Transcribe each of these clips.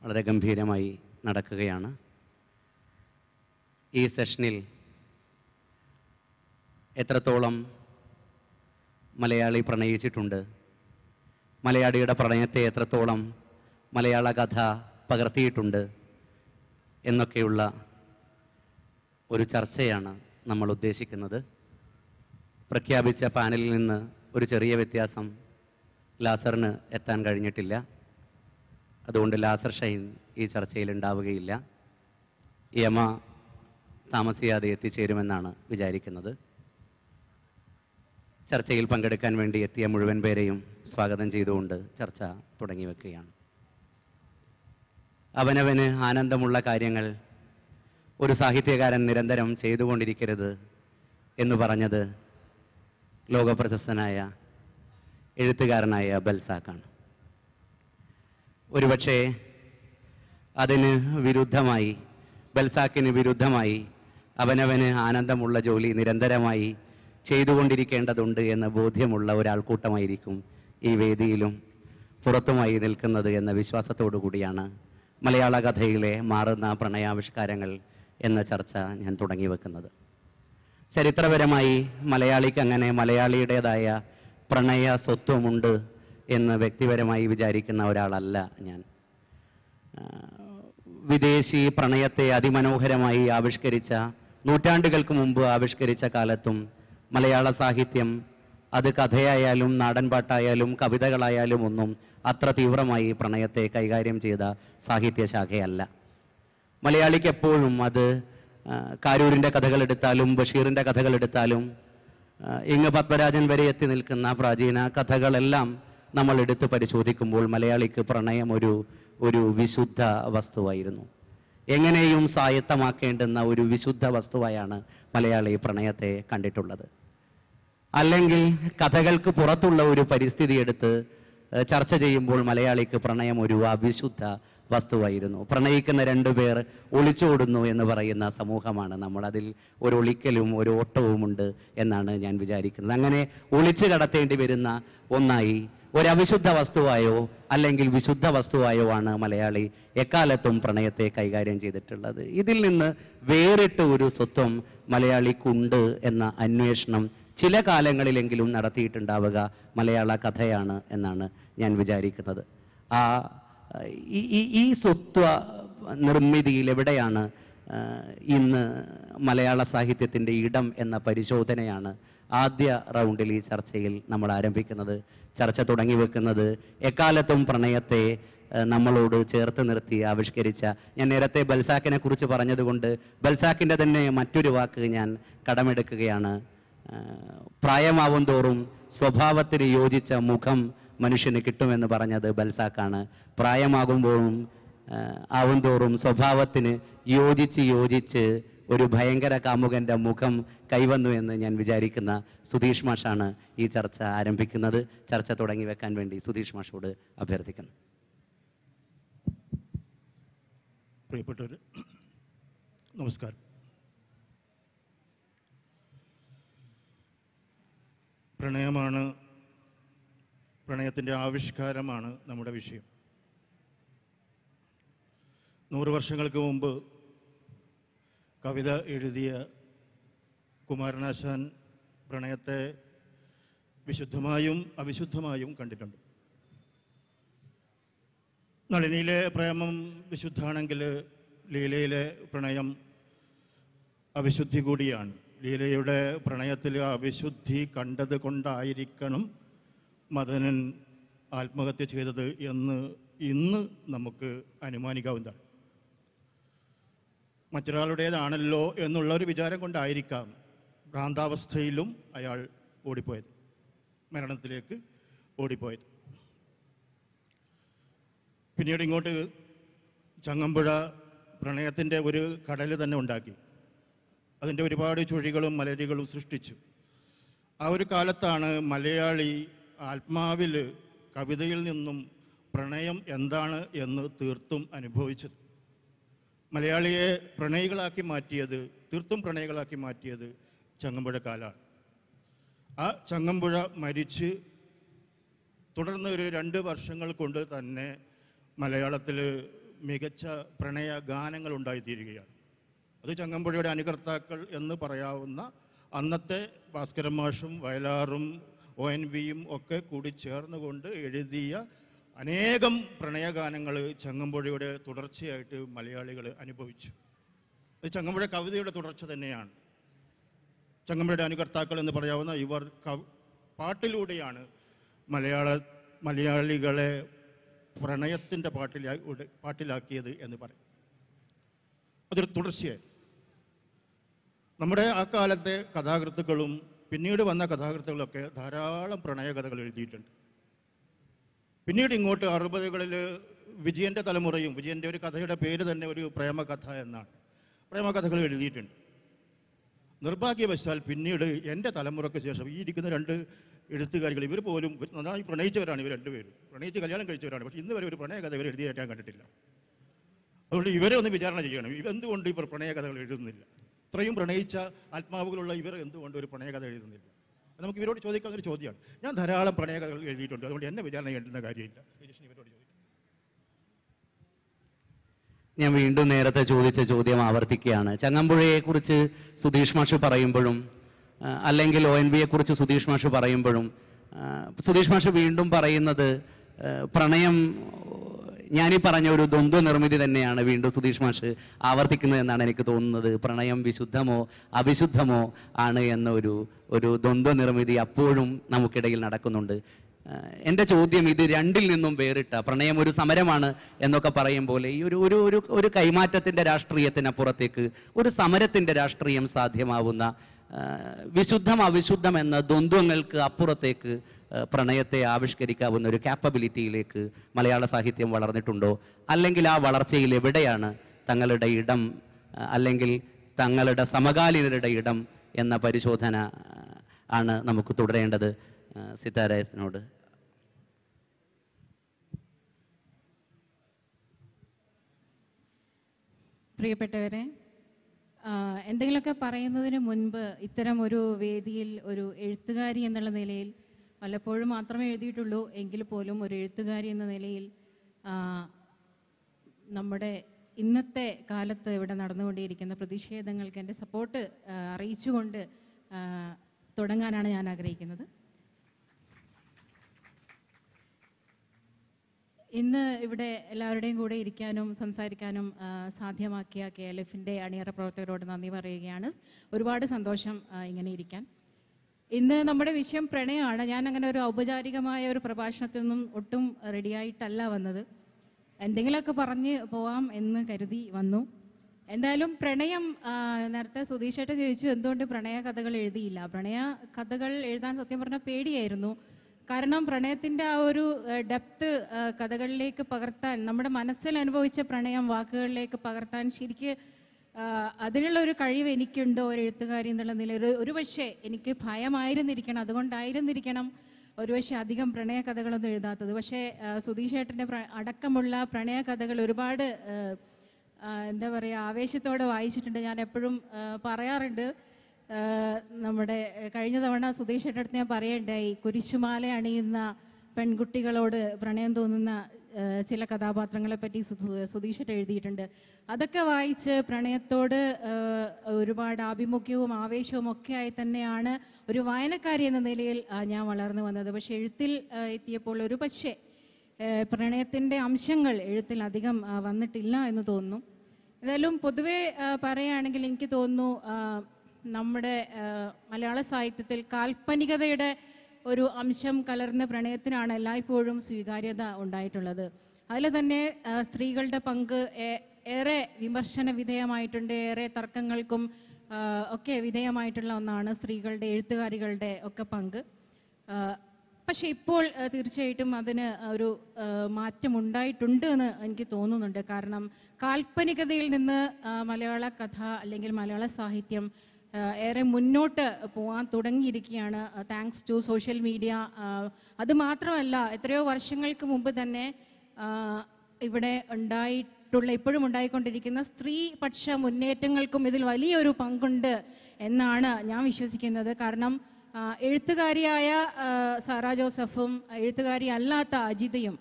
വളരെ ഗംഭീരമായി നടക്കുകയാണ് ഈ സെഷനിൽ എത്രത്തോളം മലയാളി പ്രണയിച്ചിട്ടുണ്ട് മലയാളിയുടെ പ്രണയത്തെ എത്രത്തോളം മലയാള കഥ പകർത്തിയിട്ടുണ്ട് എന്നൊക്കെയുള്ള ഒരു ചർച്ചയാണ് നമ്മൾ ഉദ്ദേശിക്കുന്നത് പ്രഖ്യാപിച്ച പാനലിൽ നിന്ന് ഒരു ചെറിയ വ്യത്യാസം ലാസറിന് എത്താൻ കഴിഞ്ഞിട്ടില്ല അതുകൊണ്ട് ലാസർ ഷൈൻ ഈ ചർച്ചയിൽ ഉണ്ടാവുകയില്ല യമ താമസിയാതെ എത്തിച്ചേരുമെന്നാണ് വിചാരിക്കുന്നത് ചർച്ചയിൽ പങ്കെടുക്കാൻ വേണ്ടി എത്തിയ മുഴുവൻ പേരെയും സ്വാഗതം ചെയ്തുകൊണ്ട് ചർച്ച തുടങ്ങി വെക്കുകയാണ് അവനവന് ആനന്ദമുള്ള കാര്യങ്ങൾ ഒരു സാഹിത്യകാരൻ നിരന്തരം ചെയ്തുകൊണ്ടിരിക്കരുത് എന്ന് പറഞ്ഞത് ലോകപ്രശസ്തനായ എഴുത്തുകാരനായ ബൽസാക്കാണ് ഒരുപക്ഷെ അതിന് വിരുദ്ധമായി ബൽസാക്കിന് വിരുദ്ധമായി അവനവന് ആനന്ദമുള്ള ജോലി നിരന്തരമായി ചെയ്തുകൊണ്ടിരിക്കേണ്ടതുണ്ട് എന്ന ബോധ്യമുള്ള ഒരാൾക്കൂട്ടമായിരിക്കും ഈ വേദിയിലും പുറത്തുമായി നിൽക്കുന്നത് എന്ന വിശ്വാസത്തോടു കൂടിയാണ് മലയാള കഥയിലെ മാറുന്ന പ്രണയാവിഷ്കാരങ്ങൾ എന്ന ചർച്ച ഞാൻ തുടങ്ങി വെക്കുന്നത് ചരിത്രപരമായി മലയാളിക്ക് അങ്ങനെ മലയാളിയുടേതായ പ്രണയ സ്വത്വമുണ്ട് എന്ന് വ്യക്തിപരമായി വിചാരിക്കുന്ന ഒരാളല്ല ഞാൻ ആ, വിദേശി പ്രണയത്തെ അതിമനോഹരമായി ആവിഷ്കരിച്ച നൂറ്റാണ്ടുകൾക്ക് മുമ്പ് ആവിഷ്കരിച്ച കാലത്തും മലയാള സാഹിത്യം അത് കഥയായാലും നാടൻപാട്ടായാലും കവിതകളായാലും ഒന്നും അത്ര തീവ്രമായി പ്രണയത്തെ കൈകാര്യം ചെയ്ത സാഹിത്യശാഖയല്ല മലയാളിക്ക് എപ്പോഴും അത് ആ, കാരൂരിൻ്റെ കഥകൾ എടുത്താലും ബഷീറിൻ്റെ കഥകൾ എടുത്താലും ആ, ഇങ്ങ് പത്മരാജൻ വരെ എത്തി നിൽക്കുന്ന പ്രാചീന കഥകളെല്ലാം നമ്മൾ എടുത്ത് പരിശോധിക്കുമ്പോൾ മലയാളിക്ക് പ്രണയം ഒരു ഒരു വിശുദ്ധ വസ്തുവായിരുന്നു എങ്ങനെയും സ്വായത്തമാക്കേണ്ടുന്ന ഒരു വിശുദ്ധ വസ്തുവായാണ് മലയാളി പ്രണയത്തെ കണ്ടിട്ടുള്ളത് അല്ലെങ്കിൽ കഥകൾക്ക് പുറത്തുള്ള ഒരു പരിസ്ഥിതി എടുത്ത് ഏഹ്, ചർച്ച ചെയ്യുമ്പോൾ മലയാളിക്ക് പ്രണയം ഒരു അവിശുദ്ധ വസ്തുവായിരുന്നു പ്രണയിക്കുന്ന രണ്ടുപേർ ഒളിച്ചോടുന്നു എന്ന് പറയുന്ന സമൂഹമാണ് നമ്മൾ അതിൽ ഒരു ഒളിക്കലും ഒരു ഓട്ടവുമുണ്ട് എന്നാണ് ഞാൻ വിചാരിക്കുന്നത് അങ്ങനെ ഒളിച്ചു കടത്തേണ്ടി വരുന്ന ഒന്നായി ഒരു അവിശുദ്ധ വസ്തുവായോ അല്ലെങ്കിൽ വിശുദ്ധ വസ്തുവായോ ആണ് മലയാളി എക്കാലത്തും പ്രണയത്തെ കൈകാര്യം ചെയ്തിട്ടുള്ളത് ഇതിൽ നിന്ന് വേറിട്ട് ഒരു സ്വത്വം മലയാളിക്കുണ്ട് എന്ന അന്വേഷണം ചില കാലങ്ങളിലെങ്കിലും നടത്തിയിട്ടുണ്ടാവുക മലയാള കഥയാണ് എന്നാണ് ഞാൻ വിചാരിക്കുന്നത് ആ ഈ ഈ- ഈ സ്വത്വ നിർമ്മിതിയിൽ എവിടെയാണ് ആ, ഇന്ന് മലയാള സാഹിത്യത്തിൻ്റെ ഇടം എന്ന പരിശോധനയാണ് ആദ്യ റൗണ്ടിൽ ഈ ചർച്ചയിൽ നമ്മൾ ആരംഭിക്കുന്നത് ചർച്ച തുടങ്ങി വെക്കുന്നത് എക്കാലത്തും പ്രണയത്തെ ആ, നമ്മളോട് ചേർത്ത് നിർത്തി ആവിഷ്കരിച്ച ഞാൻ നേരത്തെ ബൽസാക്കിനെ കുറിച്ച് പറഞ്ഞതുകൊണ്ട് ബൽസാക്കിൻ്റെ തന്നെ മറ്റൊരു വാക്ക് ഞാൻ കടമെടുക്കുകയാണ് ആ, പ്രായമാവും തോറും സ്വഭാവത്തിന് യോജിച്ച മുഖം മനുഷ്യന് കിട്ടുമെന്ന് പറഞ്ഞത് ബൽസാക്കാണ് പ്രായമാകുമ്പോഴും ആ, ആവും തോറും സ്വഭാവത്തിന് യോജിച്ച് യോജിച്ച് ഒരു ഭയങ്കര കാമുകന്റെ മുഖം കൈവന്നു എന്ന് ഞാൻ വിചാരിക്കുന്ന സുധീഷ് മാഷാണ് ഈ ചർച്ച ആരംഭിക്കുന്നത് ചർച്ച തുടങ്ങി വെക്കാൻ വേണ്ടി സുധീഷ് മാഷോട് അഭ്യർത്ഥിക്കുന്നു പ്രിയപ്പെട്ടവർ നമസ്കാരം പ്രണയമാണ് പ്രണയത്തിൻ്റെ ആവിഷ്കാരമാണ് നമ്മുടെ വിഷയം നൂറ് വർഷങ്ങൾക്ക് മുമ്പ് കവിത എഴുതിയ കുമാരനാശാൻ പ്രണയത്തെ വിശുദ്ധമായും അവിശുദ്ധമായും കണ്ടിട്ടുണ്ട് നളിനിയിലെ പ്രേമം വിശുദ്ധാണെങ്കിൽ ലീലയിലെ പ്രണയം അവിശുദ്ധി കൂടിയാണ് ലീലയുടെ പ്രണയത്തിൽ അവിശുദ്ധി കണ്ടത് കൊണ്ടായിരിക്കണം മദനൻ ആത്മഹത്യ ചെയ്തത് എന്ന് ഇന്ന് നമുക്ക് അനുമാനിക്കാവുന്നതാണ് മറ്റൊരാളുടേതാണല്ലോ എന്നുള്ള ഒരു വിചാരം കൊണ്ടായിരിക്കാം ഭ്രാന്താവസ്ഥയിലും അയാൾ ഓടിപ്പോയത് മരണത്തിലേക്ക് ഓടിപ്പോയത് പിന്നീട് ഇങ്ങോട്ട് ചങ്ങമ്പുഴ പ്രണയത്തിൻ്റെ ഒരു കടൽ തന്നെ ഉണ്ടാക്കി അതിൻ്റെ ഒരുപാട് ചുഴികളും മലരികളും സൃഷ്ടിച്ചു ആ ഒരു കാലത്താണ് മലയാളി ആത്മാവിൽ കവിതയിൽ നിന്നും പ്രണയം എന്താണ് എന്ന് തീർത്തും അനുഭവിച്ചത് മലയാളിയെ പ്രണയികളാക്കി മാറ്റിയത് തീർത്തും പ്രണയികളാക്കി മാറ്റിയത് ചങ്ങമ്പുഴ കാലാണ് ആ ചങ്ങമ്പുഴ മരിച്ച് തുടർന്ന് ഒരു രണ്ട് വർഷങ്ങൾ കൊണ്ട് തന്നെ മലയാളത്തിൽ മികച്ച പ്രണയ ഗാനങ്ങൾ ഉണ്ടായിത്തീരുകയാണ് അത് ചങ്ങമ്പുഴയുടെ അനുകർത്താക്കൾ എന്ന് പറയാവുന്ന അന്നത്തെ ഭാസ്കരൻ മാഷും വയലാറും ഒ എൻ വിയും ഒക്കെ കൂടി ചേർന്നുകൊണ്ട് എഴുതിയ അനേകം പ്രണയഗാനങ്ങൾ ചങ്ങമ്പുഴയുടെ തുടർച്ചയായിട്ട് മലയാളികൾ അനുഭവിച്ചു അത് ചങ്ങമ്പുഴ കവിതയുടെ തുടർച്ച തന്നെയാണ് ചങ്ങമ്പുഴയുടെ അനുകർത്താക്കൾ എന്ന് പറയാവുന്ന ഇവർ കവ് പാട്ടിലൂടെയാണ് മലയാള മലയാളികളെ പ്രണയത്തിൻ്റെ പാട്ടിലാ ഉടെ- പാട്ടിലാക്കിയത് എന്ന് പറയും അതൊരു തുടർച്ചയായി നമ്മുടെ ആ കാലത്തെ കഥാകൃത്തുക്കളും പിന്നീട് വന്ന കഥാകൃത്തുക്കളൊക്കെ ധാരാളം പ്രണയകഥകൾ എഴുതിയിട്ടുണ്ട് പിന്നീട് ഇങ്ങോട്ട് അറുപതുകളിൽ വിജയൻ്റെ തലമുറയും വിജയൻ്റെ ഒരു കഥയുടെ പേര് തന്നെ ഒരു പ്രേമകഥ എന്നാണ് പ്രേമകഥകൾ എഴുതിയിട്ടുണ്ട് നിർഭാഗ്യവശാൽ പിന്നീട് എൻ്റെ തലമുറയ്ക്ക് ശേഷം ഈ ഇരിക്കുന്ന രണ്ട് എഴുത്തുകാരികൾ ഇവർ പോലും നന്നായി പ്രണയിച്ചവരാണ് ഇവർ രണ്ടുപേരും പ്രണയിച്ച് കല്യാണം കഴിച്ചവരാണ് പക്ഷേ ഇന്ന് വരെ ഒരു പ്രണയകഥ ഇവർ എഴുതിയായിട്ട് ഞാൻ കണ്ടിട്ടില്ല അതുകൊണ്ട് ഇവരെ ഒന്ന് വിചാരണ ചെയ്യണം ഇവ എന്തുകൊണ്ട് ഇവർ പ്രണയകഥകൾ എഴുതുന്നില്ല ഇത്രയും പ്രണയിച്ച ആത്മാവുകളുള്ള ഇവർ എന്തുകൊണ്ട് ഒരു പ്രണയകഥ എഴുതുന്നില്ല അത് നമുക്ക് ഇവരോട് ചോദിക്കാവുന്ന ഒരു ചോദ്യമാണ് ഞാൻ ധാരാളം പ്രണയകഥകൾ എഴുതിയിട്ടുണ്ട് അതുകൊണ്ട് എന്നെ വിചാരണ ചെയ്യേണ്ടുന്ന കാര്യമില്ല രജീഷിന് ഇവരോട് ചോദിക്കാം ഞാൻ വീണ്ടും നേരത്തെ ചോദിച്ച ചോദ്യം ആവർത്തിക്കുകയാണ് ചങ്ങമ്പുഴയെക്കുറിച്ച് സുധീഷ് മാഷ് പറയുമ്പോഴും ആ, അല്ലെങ്കിൽ ഒ എൻ വിയെ കുറിച്ച് സുധീഷ് മാഷ് പറയുമ്പോഴും ആ, സുധീഷ് മാഷ് വീണ്ടും പറയുന്നത് ആ, പ്രണയം ഞാനീ പറഞ്ഞ ഒരു ദ്വന്ദ്വ നിർമ്മിതി തന്നെയാണ് വീണ്ടും സുധീഷ് മാഷ് ആവർത്തിക്കുന്നത് എന്നാണ് എനിക്ക് തോന്നുന്നത് പ്രണയം വിശുദ്ധമോ അവിശുദ്ധമോ ആണ് എന്ന ഒരു ഒരു ദ്വന്ദ്വ നിർമ്മിതി അപ്പോഴും നമുക്കിടയിൽ നടക്കുന്നുണ്ട് ആഹ് എൻ്റെ ചോദ്യം ഇത് രണ്ടിൽ നിന്നും വേറിട്ട പ്രണയം ഒരു സമരമാണ് എന്നൊക്കെ പറയും പോലെ ഈ ഒരു ഒരു ഒരു ഒരു കൈമാറ്റത്തിൻ്റെ രാഷ്ട്രീയത്തിനപ്പുറത്തേക്ക് ഒരു സമരത്തിൻ്റെ രാഷ്ട്രീയം സാധ്യമാവുന്ന ആഹ് വിശുദ്ധം അവിശുദ്ധം എന്ന ദ്വന്ദ്വങ്ങൾക്ക് അപ്പുറത്തേക്ക് ആഹ് പ്രണയത്തെ ആവിഷ്കരിക്കാവുന്ന ഒരു കാപ്പബിലിറ്റിയിലേക്ക് മലയാള സാഹിത്യം വളർന്നിട്ടുണ്ടോ അല്ലെങ്കിൽ ആ വളർച്ചയിൽ എവിടെയാണ് തങ്ങളുടെ ഇടം ആഹ് അല്ലെങ്കിൽ തങ്ങളുടെ സമകാലീനരുടെ ഇടം എന്ന പരിശോധന ആഹ് ആണ് നമുക്ക് തുടരേണ്ടത് ആഹ് സിതാരസിനോട് പ്രിയപ്പെട്ടവരെ ആ, എന്തെങ്കിലുമൊക്കെ പറയുന്നതിന് മുൻപ് ഇത്തരം ഒരു വേദിയിൽ ഒരു എഴുത്തുകാരി എന്നുള്ള നിലയിൽ പലപ്പോഴും മാത്രമേ എഴുതിയിട്ടുള്ളൂ എങ്കിൽ പോലും ഒരു എഴുത്തുകാരി എന്ന നിലയിൽ ആ, നമ്മുടെ ഇന്നത്തെ കാലത്ത് ഇവിടെ നടന്നുകൊണ്ടിരിക്കുന്ന പ്രതിഷേധങ്ങൾക്ക് എൻ്റെ സപ്പോർട്ട് ആ, അറിയിച്ചുകൊണ്ട് ആ, തുടങ്ങാനാണ് ഞാൻ ആഗ്രഹിക്കുന്നത് ഇന്ന് ഇവിടെ എല്ലാവരുടെയും കൂടെ ഇരിക്കാനും സംസാരിക്കാനും ആ, സാധ്യമാക്കിയ കെ എൽ എഫിൻ്റെ അണിയറ പ്രവർത്തകരോട് നന്ദി പറയുകയാണ് ഒരുപാട് സന്തോഷം ആ, ഇങ്ങനെ ഇരിക്കാൻ ഇന്ന് നമ്മുടെ വിഷയം പ്രണയമാണ് ഞാൻ അങ്ങനെ ഒരു ഔപചാരികമായ ഒരു പ്രഭാഷണത്തിൽ നിന്നും ഒട്ടും റെഡിയായിട്ടല്ല വന്നത് എന്തെങ്കിലുമൊക്കെ പറഞ്ഞ് പോവാം എന്ന് കരുതി വന്നു എന്തായാലും പ്രണയം ആ, നേരത്തെ സുധീഷേട്ട ചോദിച്ചു എന്തുകൊണ്ട് പ്രണയ കഥകൾ എഴുതിയില്ല പ്രണയ കഥകൾ എഴുതാൻ സത്യം പറഞ്ഞാൽ പേടിയായിരുന്നു കാരണം പ്രണയത്തിൻ്റെ ആ ഒരു ഡെപ്ത് കഥകളിലേക്ക് പകർത്താൻ നമ്മുടെ മനസ്സിൽ അനുഭവിച്ച പ്രണയം വാക്കുകളിലേക്ക് പകർത്താൻ ശരിക്ക് ആ, അതിനുള്ള ഒരു കഴിവ് എനിക്കുണ്ടോ ഒരു എഴുത്തുകാരി എന്നുള്ള നിലയിൽ ഒരു ഒരു പക്ഷേ എനിക്ക് ഭയമായിരുന്നിരിക്കണം അതുകൊണ്ടായിരുന്നിരിക്കണം ഒരുപക്ഷെ അധികം പ്രണയ കഥകളൊന്നും എഴുതാത്തത് പക്ഷേ ആ, സുധീഷ് ഏട്ടൻ്റെ പ്ര അടക്കമുള്ള പ്രണയ കഥകൾ ഒരുപാട് ആ, ആ, എന്താ പറയുക ആവേശത്തോടെ വായിച്ചിട്ടുണ്ട് ഞാൻ എപ്പോഴും ആ, പറയാറുണ്ട് ആ, നമ്മുടെ ആ, കഴിഞ്ഞ തവണ സുധീഷ് ഏട്ടൻ്റെ അടുത്ത് ഞാൻ പറയണ്ടായി കുരിശുമാല അണിയുന്ന പെൺകുട്ടികളോട് പ്രണയം തോന്നുന്ന ആ, ചില കഥാപാത്രങ്ങളെ പറ്റി സുധീഷ് ഏട്ടൻ എഴുതിയിട്ടുണ്ട് അതൊക്കെ വായിച്ച് പ്രണയത്തോട് ആ, ഒരുപാട് ആഭിമുഖ്യവും ആവേശവും ഒക്കെ ആയി തന്നെയാണ് ഒരു വായനക്കാരി എന്ന നിലയിൽ ആ, ഞാൻ വളർന്നു വന്നത് പക്ഷെ എഴുത്തിൽ ആ, എത്തിയപ്പോൾ ഒരു പക്ഷേ ഏഹ് പ്രണയത്തിൻ്റെ അംശങ്ങൾ എഴുത്തിൽ അധികം ആ, വന്നിട്ടില്ല എന്ന് തോന്നുന്നു എന്തായാലും പൊതുവെ ആ, പറയുകയാണെങ്കിൽ എനിക്ക് തോന്നുന്നു ആ, നമ്മുടെ ആ, മലയാള സാഹിത്യത്തിൽ കാൽപ്പനികതയുടെ ഒരു അംശം കലർന്ന പ്രണയത്തിനാണ് എല്ലായ്പ്പോഴും സ്വീകാര്യത ഉണ്ടായിട്ടുള്ളത് അതിൽ തന്നെ ആ, സ്ത്രീകളുടെ പങ്ക് ഏ- ഏറെ വിമർശന വിധേയമായിട്ടുണ്ട് ഏറെ തർക്കങ്ങൾക്കും ആ, ഒക്കെ വിധേയമായിട്ടുള്ള ഒന്നാണ് സ്ത്രീകളുടെ എഴുത്തുകാരികളുടെ ഒക്കെ പങ്ക് ആ, പക്ഷേ ഇപ്പോൾ ആ, തീർച്ചയായിട്ടും അതിന് ഒരു ആ, മാറ്റമുണ്ടായിട്ടുണ്ട് എന്ന് എനിക്ക് തോന്നുന്നുണ്ട് കാരണം കാൽപ്പനികതയിൽ നിന്ന് ആ, മലയാള കഥ അല്ലെങ്കിൽ മലയാള സാഹിത്യം ആ, ഏറെ മുന്നോട്ട് പോകാൻ തുടങ്ങിയിരിക്കുകയാണ് താങ്ക്സ് ടു സോഷ്യൽ മീഡിയ അത് മാത്രമല്ല എത്രയോ വർഷങ്ങൾക്ക് മുമ്പ് തന്നെ ആ, ഇവിടെ ഉണ്ടായിട്ടുള്ള ഇപ്പോഴും ഉണ്ടായിക്കൊണ്ടിരിക്കുന്ന സ്ത്രീപക്ഷ മുന്നേറ്റങ്ങൾക്കും ഇതിൽ വലിയൊരു പങ്കുണ്ട് എന്നാണ് ഞാൻ വിശ്വസിക്കുന്നത് കാരണം ആ, എഴുത്തുകാരിയായ ആ, സാറാ ജോസഫും എഴുത്തുകാരി അല്ലാത്ത അജിതയും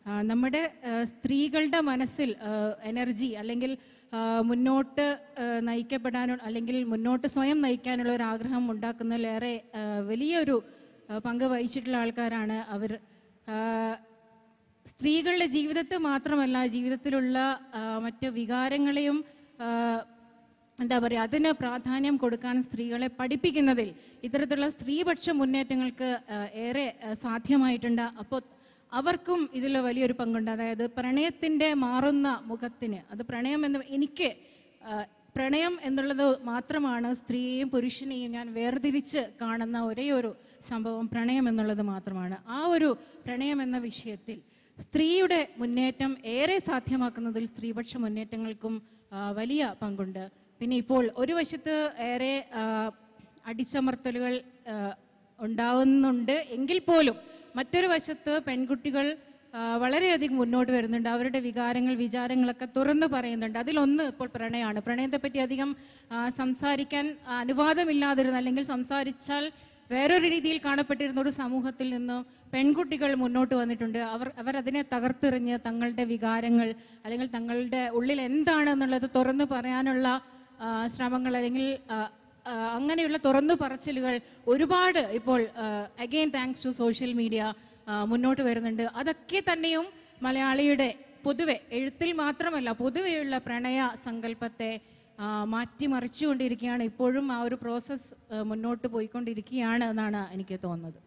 ആ, നമ്മുടെ ആ, സ്ത്രീകളുടെ മനസ്സിൽ എനർജി അല്ലെങ്കിൽ ആ, മുന്നോട്ട് ആ, നയിക്കപ്പെടാനുള്ള അല്ലെങ്കിൽ മുന്നോട്ട് സ്വയം നയിക്കാനുള്ള ഒരു ആഗ്രഹം ഉണ്ടാക്കുന്നതിലേറെ ആ, വലിയൊരു ആ, പങ്ക് വഹിച്ചിട്ടുള്ള ആൾക്കാരാണ് അവർ ആ, സ്ത്രീകളുടെ ജീവിതത്തെ മാത്രമല്ല ജീവിതത്തിലുള്ള ആ, മറ്റ് വികാരങ്ങളെയും ആ, എന്താ പറയുക അതിന് പ്രാധാന്യം കൊടുക്കാൻ സ്ത്രീകളെ പഠിപ്പിക്കുന്നതിൽ ഇത്തരത്തിലുള്ള സ്ത്രീപക്ഷ മുന്നേറ്റങ്ങൾക്ക് ആ, ഏറെ ആ, സാധ്യമായിട്ടുണ്ട് അപ്പോൾ അവർക്കും ഇതിൽ വലിയൊരു പങ്കുണ്ട് അതായത് പ്രണയത്തിൻ്റെ മാറുന്ന മുഖത്തിന് അത് പ്രണയം എന്ന് എനിക്ക് ആ, പ്രണയം എന്നുള്ളത് മാത്രമാണ് സ്ത്രീയെയും പുരുഷനെയും ഞാൻ വേർതിരിച്ച് കാണുന്ന ഒരേ ഒരു സംഭവം പ്രണയം എന്നുള്ളത് മാത്രമാണ് ആ ഒരു പ്രണയം എന്ന വിഷയത്തിൽ സ്ത്രീയുടെ മുന്നേറ്റം ഏറെ സാധ്യമാക്കുന്നതിൽ സ്ത്രീപക്ഷ മുന്നേറ്റങ്ങൾക്കും ആ, വലിയ പങ്കുണ്ട് പിന്നെ ഇപ്പോൾ ഒരു വശത്ത് ഏറെ ആ, അടിച്ചമർത്തലുകൾ ആ, ഉണ്ടാവുന്നുണ്ട് എങ്കിൽ പോലും മറ്റൊരു വശത്ത് പെൺകുട്ടികൾ ആ, വളരെയധികം മുന്നോട്ട് വരുന്നുണ്ട് അവരുടെ വികാരങ്ങൾ വിചാരങ്ങളൊക്കെ തുറന്നു പറയുന്നുണ്ട് അതിലൊന്ന് ഇപ്പോൾ പ്രണയമാണ് പ്രണയത്തെപ്പറ്റി അധികം ആ, സംസാരിക്കാൻ അനുവാദമില്ലാതിരുന്ന അല്ലെങ്കിൽ സംസാരിച്ചാൽ വേറൊരു രീതിയിൽ കാണപ്പെട്ടിരുന്ന ഒരു സമൂഹത്തിൽ നിന്നും പെൺകുട്ടികൾ മുന്നോട്ട് വന്നിട്ടുണ്ട് അവർ അവർ അതിനെ തകർത്തെറിഞ്ഞ് തങ്ങളുടെ വികാരങ്ങൾ അല്ലെങ്കിൽ തങ്ങളുടെ ഉള്ളിൽ എന്താണെന്നുള്ളത് തുറന്നു പറയാനുള്ള ആ, ശ്രമങ്ങൾ അല്ലെങ്കിൽ ആ, ആ, അങ്ങനെയുള്ള തുറന്നു പറച്ചിലുകൾ ഒരുപാട് ഇപ്പോൾ again thanks to social media മുന്നോട്ട് വരുന്നുണ്ട് അതൊക്കെ തന്നെയും മലയാളിയുടെ പൊതുവെ എഴുത്തിൽ മാത്രമല്ല പൊതുവെയുള്ള പ്രണയ സങ്കല്പത്തെ ആ, മാറ്റിമറിച്ചുകൊണ്ടിരിക്കുകയാണ് ഇപ്പോഴും ആ ഒരു പ്രോസസ്സ് മുന്നോട്ട് പോയിക്കൊണ്ടിരിക്കുകയാണ് എന്നാണ് എനിക്ക് തോന്നുന്നത്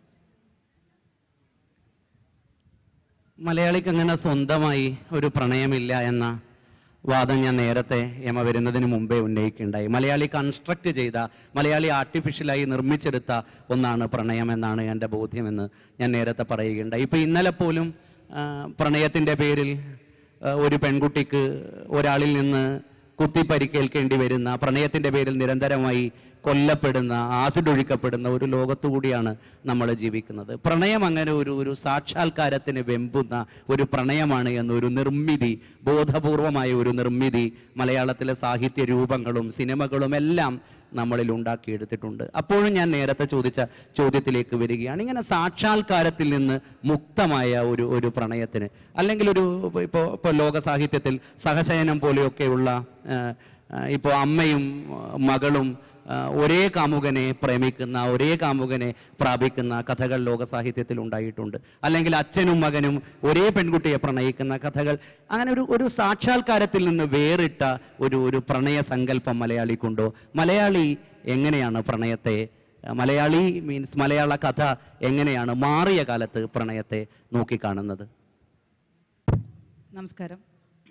മലയാളിക്ക് അങ്ങനെ സ്വന്തമായി ഒരു പ്രണയമില്ല എന്ന വാദം ഞാൻ നേരത്തെ യമ വരുന്നതിന് മുമ്പേ ഉന്നയിക്കുകയുണ്ടായി മലയാളി കൺസ്ട്രക്ട് ചെയ്ത മലയാളി ആർട്ടിഫിഷ്യലായി നിർമ്മിച്ചെടുത്ത ഒന്നാണ് പ്രണയം എന്നാണ് എൻ്റെ ബോധ്യമെന്ന് ഞാൻ നേരത്തെ പറയുകയുണ്ടായി ഇപ്പോൾ ഇന്നലെ പോലും ആ, പ്രണയത്തിൻ്റെ പേരിൽ ആ, ഒരു പെൺകുട്ടിക്ക് ഒരാളിൽ നിന്ന് കുത്തി പരിക്കേൽക്കേണ്ടി വരുന്ന പ്രണയത്തിൻ്റെ പേരിൽ നിരന്തരമായി കൊല്ലപ്പെടുന്ന ആസിഡ് ഒഴിക്കപ്പെടുന്ന ഒരു ലോകത്തു കൂടിയാണ് നമ്മൾ ജീവിക്കുന്നത് പ്രണയം അങ്ങനെ ഒരു ഒരു സാക്ഷാത്കാരത്തിന് വെമ്പുന്ന ഒരു പ്രണയമാണ് എന്നൊരു നിർമ്മിതി ബോധപൂർവമായ ഒരു നിർമ്മിതി മലയാളത്തിലെ സാഹിത്യ രൂപങ്ങളും സിനിമകളും എല്ലാം നമ്മളിൽ ഉണ്ടാക്കിയെടുത്തിട്ടുണ്ട് അപ്പോഴും ഞാൻ നേരത്തെ ചോദിച്ച ചോദ്യത്തിലേക്ക് വരികയാണ് ഇങ്ങനെ സാക്ഷാത്കാരത്തിൽ നിന്ന് മുക്തമായ ഒരു ഒരു പ്രണയത്തിന് അല്ലെങ്കിൽ ഒരു ഇപ്പോൾ ഇപ്പോൾ ലോക സാഹിത്യത്തിൽ സഹശയനം പോലെയൊക്കെയുള്ള ഇപ്പോൾ അമ്മയും ആ, മകളും ആ, ഒരേ കാമുകനെ പ്രേമിക്കുന്ന ഒരേ കാമുകനെ പ്രാപിക്കുന്ന കഥകൾ ലോക സാഹിത്യത്തിൽ ഉണ്ടായിട്ടുണ്ട് അല്ലെങ്കിൽ അച്ഛനും മകനും ഒരേ പെൺകുട്ടിയെ പ്രണയിക്കുന്ന കഥകൾ അങ്ങനെ ഒരു ഒരു സാക്ഷാത്കാരത്തിൽ നിന്ന് വേറിട്ട ഒരു ഒരു പ്രണയ സങ്കല്പം മലയാളിക്കുണ്ടോ മലയാളി എങ്ങനെയാണ് പ്രണയത്തെ മലയാളി മീൻസ് മലയാള കഥ എങ്ങനെയാണ് മാറിയ കാലത്ത് പ്രണയത്തെ നോക്കിക്കാണുന്നത് നമസ്കാരം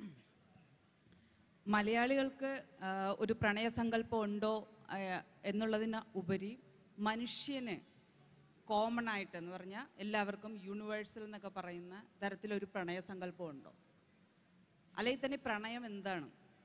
മലയാളികൾക്ക് ആ, ഒരു പ്രണയസങ്കല്പം ഉണ്ടോ ആ, എന്നുള്ളതിന് ഉപരി മനുഷ്യന് കോമൺ ആയിട്ട് എന്ന് പറഞ്ഞാൽ എല്ലാവർക്കും യൂണിവേഴ്സൽ എന്നൊക്കെ പറയുന്ന തരത്തിലൊരു പ്രണയസങ്കല്പം ഉണ്ടോ അല്ലെങ്കിൽ തന്നെ പ്രണയം എന്താണ്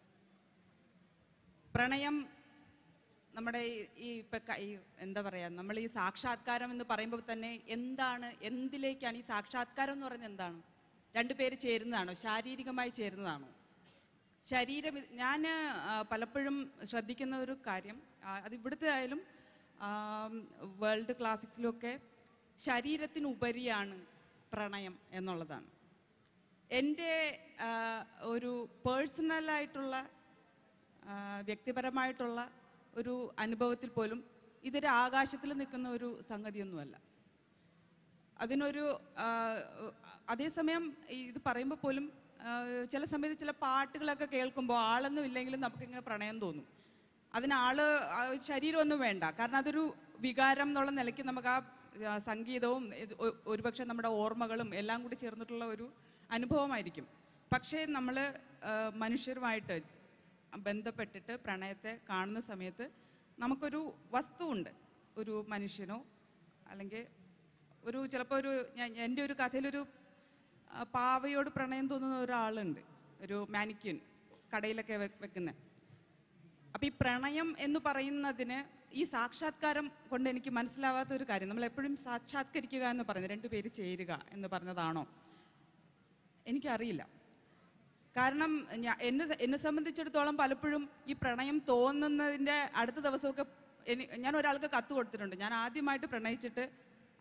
പ്രണയം നമ്മുടെ ഈ- ഈ ഇപ്പൊ ക- ഈ എന്താ പറയാ നമ്മൾ ഈ സാക്ഷാത്കാരം എന്ന് പറയുമ്പോൾ തന്നെ എന്താണ് എന്തിലേക്കാണ് ഈ സാക്ഷാത്കാരം എന്ന് പറയുന്നത് എന്താണ് രണ്ടുപേര് ചേരുന്നതാണോ ശാരീരികമായി ചേരുന്നതാണോ ശരീരം ഞാൻ പലപ്പോഴും ശ്രദ്ധിക്കുന്ന ഒരു കാര്യം ആ, അത് ഇവിടുത്തെ ആയാലും വേൾഡ് ക്ലാസിക്സിലൊക്കെ ശരീരത്തിനുപരിയാണ് പ്രണയം എന്നുള്ളതാണ് എൻ്റെ ആ, ഒരു പേഴ്സണലായിട്ടുള്ള ആ, വ്യക്തിപരമായിട്ടുള്ള ഒരു അനുഭവത്തിൽ പോലും ഇതൊരു ആകാശത്തിൽ നിൽക്കുന്ന ഒരു സംഗതിയൊന്നുമല്ല അതിനൊരു ആ, അതേസമയം ഈ ഇത് പറയുമ്പോൾ പോലും ആ, ചില സമയത്ത് ചില പാട്ടുകളൊക്കെ കേൾക്കുമ്പോൾ ആളൊന്നും ഇല്ലെങ്കിലും നമുക്കിങ്ങനെ പ്രണയം തോന്നും അതിന് ആള് ആ, ശരീരമൊന്നും വേണ്ട കാരണം അതൊരു വികാരം എന്നുള്ള നിലയ്ക്ക് നമുക്ക് ആ ആ, സംഗീതവും ഇത് ഒ- ഒരുപക്ഷെ നമ്മുടെ ഓർമ്മകളും എല്ലാം കൂടി ചേർന്നിട്ടുള്ള ഒരു അനുഭവമായിരിക്കും പക്ഷേ നമ്മൾ മനുഷ്യരുമായിട്ട് ബന്ധപ്പെട്ടിട്ട് പ്രണയത്തെ കാണുന്ന സമയത്ത് നമുക്കൊരു വസ്തുവുണ്ട് ഒരു മനുഷ്യനോ അല്ലെങ്കിൽ ഒരു ചിലപ്പോൾ ഒരു ഞാൻ എൻ്റെ ഒരു കഥയിലൊരു ആ, പാവയോട് പ്രണയം തോന്നുന്ന ഒരാളുണ്ട് ഒരു മാനിക്യൂൻ കടയിലൊക്കെ വെക്കുന്നത് അപ്പം ഈ പ്രണയം എന്ന് പറയുന്നതിന് ഈ സാക്ഷാത്കാരം കൊണ്ട് എനിക്ക് മനസ്സിലാവാത്ത ഒരു കാര്യം നമ്മൾ എപ്പോഴും സാക്ഷാത്കരിക്കുക എന്ന് പറയുന്നത് രണ്ടുപേര് ചേരുക എന്ന് പറഞ്ഞതാണോ എനിക്കറിയില്ല കാരണം ഞാൻ എന്നെ സ- എന്നെ സംബന്ധിച്ചിടത്തോളം പലപ്പോഴും ഈ പ്രണയം തോന്നുന്നതിൻ്റെ അടുത്ത ദിവസമൊക്കെ എനി ഞാൻ ഒരാൾക്ക് കത്ത് കൊടുത്തിട്ടുണ്ട് ഞാൻ ആദ്യമായിട്ട് പ്രണയിച്ചിട്ട്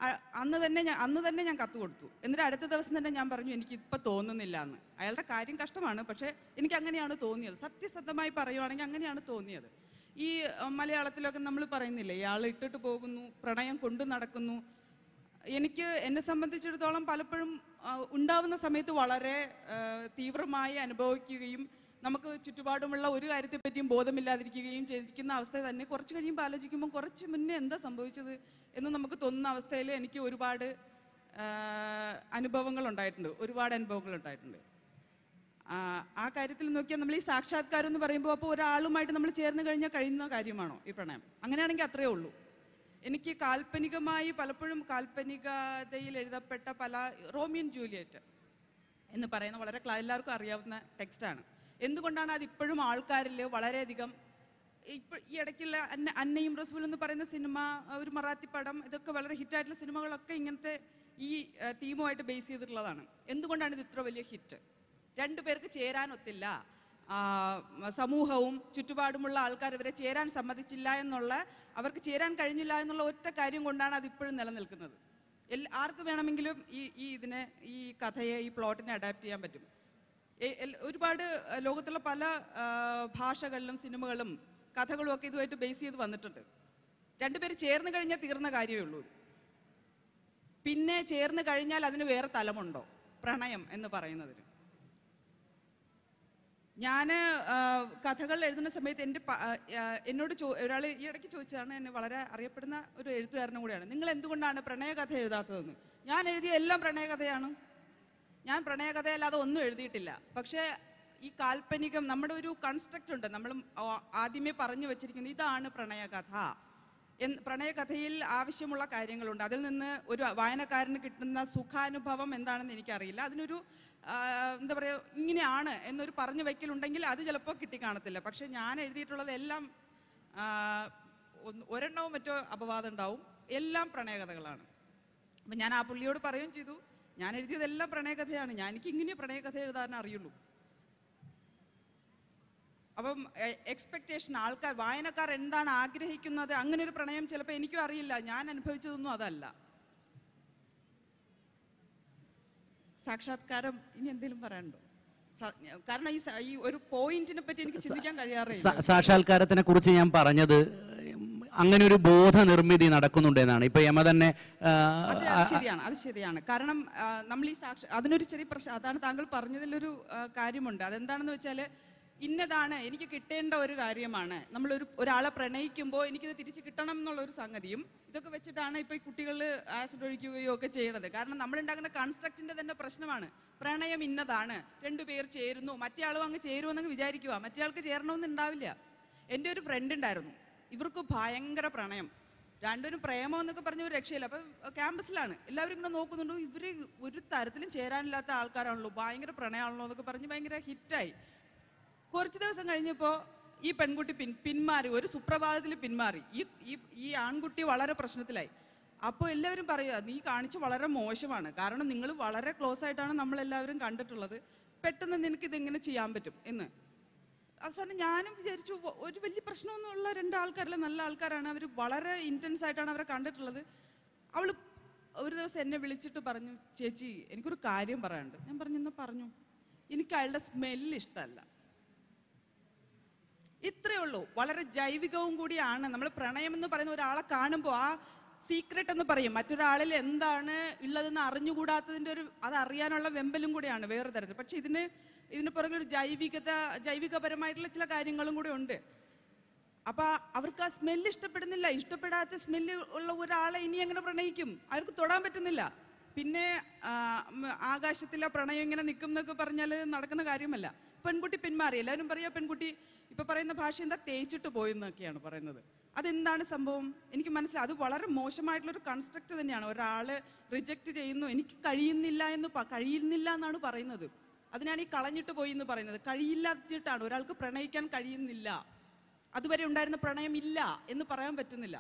അ- അന്ന് തന്നെ ഞാൻ അന്ന് തന്നെ ഞാൻ കത്ത് കൊടുത്തു എന്നിട്ട് അടുത്ത ദിവസം തന്നെ ഞാൻ പറഞ്ഞു എനിക്ക് ഇപ്പം തോന്നുന്നില്ല എന്ന് അയാളുടെ കാര്യം കഷ്ടമാണ് പക്ഷേ എനിക്ക് അങ്ങനെയാണ് തോന്നിയത് സത്യസന്ധമായി പറയുവാണെങ്കിൽ അങ്ങനെയാണ് തോന്നിയത് ഈ അഹ്, മലയാളത്തിലൊക്കെ നമ്മൾ പറയുന്നില്ലേ ഇയാൾ ഇട്ടിട്ട് പോകുന്നു പ്രണയം കൊണ്ടു നടക്കുന്നു എനിക്ക് എന്നെ സംബന്ധിച്ചിടത്തോളം പലപ്പോഴും ആ, ഉണ്ടാവുന്ന സമയത്ത് വളരെ ആ, തീവ്രമായി അനുഭവിക്കുകയും നമുക്ക് ചുറ്റുപാടുമുള്ള ഒരു കാര്യത്തെപ്പറ്റിയും ബോധമില്ലാതിരിക്കുകയും ചെയ്തിരിക്കുന്ന അവസ്ഥ തന്നെ കുറച്ച് കഴിയുമ്പോൾ ആലോചിക്കുമ്പോൾ കുറച്ച് മുന്നേ എന്താ സംഭവിച്ചത് എന്ന് നമുക്ക് തോന്നുന്ന അവസ്ഥയിൽ എനിക്ക് ഒരുപാട് ആ, അനുഭവങ്ങൾ ഉണ്ടായിട്ടുണ്ട് ഒരുപാട് അനുഭവങ്ങൾ ഉണ്ടായിട്ടുണ്ട് ആ, ആ കാര്യത്തിൽ നോക്കിയാൽ നമ്മൾ ഈ സാക്ഷാത്കാരം എന്ന് പറയുമ്പോൾ അപ്പോൾ ഒരാളുമായിട്ട് നമ്മൾ ചേർന്ന് കഴിഞ്ഞാൽ കഴിയുന്ന കാര്യമാണോ ഈ പ്രണയം അങ്ങനെയാണെങ്കിൽ അത്രയേ ഉള്ളൂ എനിക്ക് കാൽപ്പനികമായി പലപ്പോഴും കാൽപ്പനികതയിൽ എഴുതപ്പെട്ട പല റോമിയൻ ജൂലിയറ്റ് എന്ന് പറയുന്ന വളരെ ക്ലാ- എല്ലാവർക്കും അറിയാവുന്ന ടെക്സ്റ്റാണ് എന്തുകൊണ്ടാണ് അത് ഇപ്പോഴും ആൾക്കാരിൽ വളരെയധികം ഇപ്പോൾ ഈ ഇടയ്ക്കുള്ള അന്ന അന്നയും റസൂൽ എന്ന് പറയുന്ന സിനിമ ഒരു മറാത്തി പടം ഇതൊക്കെ വളരെ ഹിറ്റായിട്ടുള്ള സിനിമകളൊക്കെ ഇങ്ങനത്തെ ഈ തീമുമായിട്ട് ബേസ് ചെയ്തിട്ടുള്ളതാണ് എന്തുകൊണ്ടാണ് ഇത് ഇത്ര വലിയ ഹിറ്റ് രണ്ടു പേർക്ക് ചേരാനൊത്തില്ല ആ, സമൂഹവും ചുറ്റുപാടുമുള്ള ആൾക്കാർ ഇവരെ ചേരാൻ സമ്മതിച്ചില്ല എന്നുള്ള അവർക്ക് ചേരാൻ കഴിഞ്ഞില്ല എന്നുള്ള ഒറ്റ കാര്യം കൊണ്ടാണ് അത് ഇപ്പോഴും നിലനിൽക്കുന്നത് എൽ ആർക്ക് വേണമെങ്കിലും ഈ ഈ ഇതിനെ ഈ കഥയെ ഈ പ്ലോട്ടിനെ അഡാപ്റ്റ് ചെയ്യാൻ പറ്റും എ- എൽ- ഒരുപാട് അഹ്, ലോകത്തുള്ള പല ആ, ഭാഷകളിലും സിനിമകളും കഥകളും ഒക്കെ ഇതുമായിട്ട് ബേസ് ചെയ്ത് വന്നിട്ടുണ്ട് രണ്ടുപേര് ചേർന്ന് കഴിഞ്ഞാൽ തീർന്ന കാര്യമേ ഉള്ളൂ ഇത്. പിന്നെ ചേർന്ന് കഴിഞ്ഞാൽ അതിന് വേറെ തലമുണ്ടോ പ്രണയം എന്ന് പറയുന്നതിന് ഞാൻ കഥകൾ എഴുതുന്ന സമയത്ത് എൻ്റെ പ- ആ, ആ, എന്നോട് ചോ ഒരാൾ ഈ ഇടയ്ക്ക് ചോദിച്ചതാണ് എന്നെ വളരെ അറിയപ്പെടുന്ന ഒരു എഴുത്തുകാരനും കൂടിയാണ് നിങ്ങൾ എന്തുകൊണ്ടാണ് പ്രണയകഥ എഴുതാത്തതെന്ന് ഞാൻ എഴുതിയ എല്ലാം പ്രണയകഥയാണ് ഞാൻ പ്രണയകഥയല്ലാതെ ഒന്നും എഴുതിയിട്ടില്ല പക്ഷേ ഈ കാൽപ്പനികം നമ്മുടെ ഒരു കൺസ്ട്രക്റ്റ് ഉണ്ട് നമ്മൾ ആദ്യമേ പറഞ്ഞു വെച്ചിരിക്കുന്നത് ഇതാണ് പ്രണയകഥ എന്ന് പ്രണയകഥയിൽ ആവശ്യമുള്ള കാര്യങ്ങളുണ്ട് അതിൽ നിന്ന് ഒരു വായനക്കാരന് കിട്ടുന്ന സുഖാനുഭവം എന്താണെന്ന് എനിക്കറിയില്ല അതിനൊരു ആ, എന്താ പറയുക ഇങ്ങനെയാണ് എന്നൊരു പറഞ്ഞു വയ്ക്കലുണ്ടെങ്കിൽ അത് ചിലപ്പോൾ കിട്ടിക്കാണത്തില്ല പക്ഷേ ഞാൻ എഴുതിയിട്ടുള്ളത് എല്ലാം ആ, ഒന്ന് ഒരെണ്ണവും മറ്റോ അപവാദം ഉണ്ടാവും എല്ലാം പ്രണയകഥകളാണ് അപ്പം ഞാൻ ആ പുള്ളിയോട് പറയുകയും ചെയ്തു ഞാൻ എഴുതിയതെല്ലാം പ്രണയകഥയാണ് ഞാൻ എനിക്ക് ഇങ്ങനെ പ്രണയകഥ എഴുതാൻ അറിയുള്ളൂ അപ്പം എക്സ്പെക്റ്റേഷൻ ആൾക്കാർ വായനക്കാർ എന്താണ് ആഗ്രഹിക്കുന്നത് അങ്ങനെ ഒരു പ്രണയം ചിലപ്പോൾ എനിക്കും അറിയില്ല ഞാൻ അനുഭവിച്ചതൊന്നും അതല്ല സാക്ഷാത്കാരം ഇനി എന്തെങ്കിലും പറയാനുണ്ടോ സ- കാരണം ഈ സ- ഈ ഒരു പോയിന്റിനെ പറ്റി എനിക്ക് ചിന്തിക്കാൻ കഴിയാറില്ല സാ- സാക്ഷാത്കാരത്തിനെ കുറിച്ച് ഞാൻ പറഞ്ഞത് ഉം, അങ്ങനെ ഒരു ബോധനിർമ്മിതി നടക്കുന്നുണ്ടെന്നാണ് ഇപ്പൊ യമ തന്നെ ആ, അത് അത് ശരിയാണ് അത് ശരിയാണ് കാരണം ആ, നമ്മൾ ഈ സാക്ഷ അതിനൊരു ചെറിയ പ്രശ്നം അതാണ് താങ്കൾ പറഞ്ഞതിലൊരു ആ, കാര്യമുണ്ട് അതെന്താണെന്ന് വെച്ചാൽ ഇന്നതാണ് എനിക്ക് കിട്ടേണ്ട ഒരു കാര്യമാണ് നമ്മളൊരു ഒരാളെ പ്രണയിക്കുമ്പോൾ എനിക്കിത് തിരിച്ച് കിട്ടണം എന്നുള്ള ഒരു സംഗതിയും ഇതൊക്കെ വെച്ചിട്ടാണ് ഇപ്പോൾ ഈ കുട്ടികൾ ആസിഡ് ഒഴിക്കുകയോ ഒക്കെ ചെയ്യണത് കാരണം നമ്മൾ ഉണ്ടാക്കുന്ന കൺസ്ട്രക്റ്റിന്റെ തന്നെ പ്രശ്നമാണ് പ്രണയം ഇന്നതാണ് രണ്ടുപേർ ചേരുന്നു മറ്റേ ആളും അങ്ങ് ചേരുമെന്നങ്ങ് വിചാരിക്കുക മറ്റേ ആൾക്ക് ചേരണമെന്ന് ഉണ്ടാവില്ല എൻ്റെ ഒരു ഫ്രണ്ട് ഉണ്ടായിരുന്നു ഇവർക്ക് ഭയങ്കര പ്രണയം രണ്ടുപേരും പ്രേമം എന്നൊക്കെ പറഞ്ഞ ഒരു രക്ഷയില്ല അപ്പം ക്യാമ്പസിലാണ് എല്ലാവരും ഇങ്ങനെ നോക്കുന്നുണ്ട് ഇവര് ഒരു തരത്തിലും ചേരാനില്ലാത്ത ആൾക്കാരാണല്ലോ ഭയങ്കര പ്രണയമാണല്ലോ എന്നൊക്കെ പറഞ്ഞ് ഭയങ്കര ഹിറ്റായി കുറച്ച് ദിവസം കഴിഞ്ഞപ്പോൾ ഈ പെൺകുട്ടി പിൻ പിന്മാറി ഒരു സുപ്രഭാതത്തിൽ പിന്മാറി ഈ ഈ ഈ ആൺകുട്ടി വളരെ പ്രശ്നത്തിലായി അപ്പോൾ എല്ലാവരും പറയുക നീ കാണിച്ച വളരെ മോശമാണ് കാരണം നിങ്ങൾ വളരെ ക്ലോസ് ആയിട്ടാണ് നമ്മളെല്ലാവരും കണ്ടിട്ടുള്ളത് പെട്ടെന്ന് നിനക്ക് ഇതെങ്ങനെ ചെയ്യാൻ പറ്റും എന്ന് അവസാനം ഞാനും വിചാരിച്ചു "വ- ഒരു വലിയ പ്രശ്നമൊന്നുമുള്ള രണ്ട് ആൾക്കാരല്ല നല്ല ആൾക്കാരാണ് അവർ വളരെ ഇൻറ്റൻസ് ആയിട്ടാണ് അവരെ കണ്ടിട്ടുള്ളത് അവൾ ഒരു ദിവസം എന്നെ വിളിച്ചിട്ട് പറഞ്ഞു ചേച്ചി എനിക്കൊരു കാര്യം പറയാനുണ്ട് ഞാൻ പറഞ്ഞു എന്നാ പറഞ്ഞു എനിക്ക് അയാളുടെ സ്മെല്ല് ഇഷ്ടമല്ല ഇത്രയേ ഉള്ളൂ വളരെ ജൈവികവും കൂടിയാണ് നമ്മൾ പ്രണയം എന്ന് പറയുന്ന ഒരാളെ കാണുമ്പോൾ ആ സീക്രട്ട് എന്ന് പറയും മറ്റൊരാളിൽ എന്താണ് ഉള്ളതെന്ന് അറിഞ്ഞുകൂടാത്തതിൻ്റെ ഒരു അത് അറിയാനുള്ള വെമ്പലും കൂടിയാണ് വേറെ തരത്തിൽ പക്ഷെ ഇതിന് ഇതിന് പുറകെ ഒരു ജൈവികത ജൈവികപരമായിട്ടുള്ള ചില കാര്യങ്ങളും കൂടെ ഉണ്ട് അപ്പൊ അവർക്ക് ആ സ്മെല്ല് ഇഷ്ടപ്പെടുന്നില്ല ഇഷ്ടപ്പെടാത്ത സ്മെല്ല് ഉള്ള ഒരാളെ ഇനി എങ്ങനെ പ്രണയിക്കും അവർക്ക് തൊടാൻ പറ്റുന്നില്ല പിന്നെ ആ, ഉം, ആകാശത്തിലെ പ്രണയം ഇങ്ങനെ നിൽക്കും എന്നൊക്കെ പറഞ്ഞാൽ നടക്കുന്ന കാര്യമല്ല പെൺകുട്ടി പിന്മാറി എല്ലാവരും പറയാ പെൺകുട്ടി ഇപ്പൊ പറയുന്ന ഭാഷ എന്താ തേച്ചിട്ട് പോയെന്നൊക്കെയാണ് പറയുന്നത് അതെന്താണ് സംഭവം എനിക്ക് മനസ്സിലായി അത് വളരെ മോശമായിട്ടുള്ള ഒരു കൺസ്ട്രക്ട് തന്നെയാണ് ഒരാള് റിജക്റ്റ് ചെയ്യുന്നു എനിക്ക് കഴിയുന്നില്ല എന്ന് പ- കഴിയുന്നില്ല എന്നാണ് പറയുന്നത് അതിനാണ് ഈ കളഞ്ഞിട്ട് പോയി എന്ന് പറയുന്നത് കഴിയില്ലാത്തിട്ടാണ് ഒരാൾക്ക് പ്രണയിക്കാൻ കഴിയുന്നില്ല അതുവരെ ഉണ്ടായിരുന്ന പ്രണയം ഇല്ല എന്ന് പറയാൻ പറ്റുന്നില്ല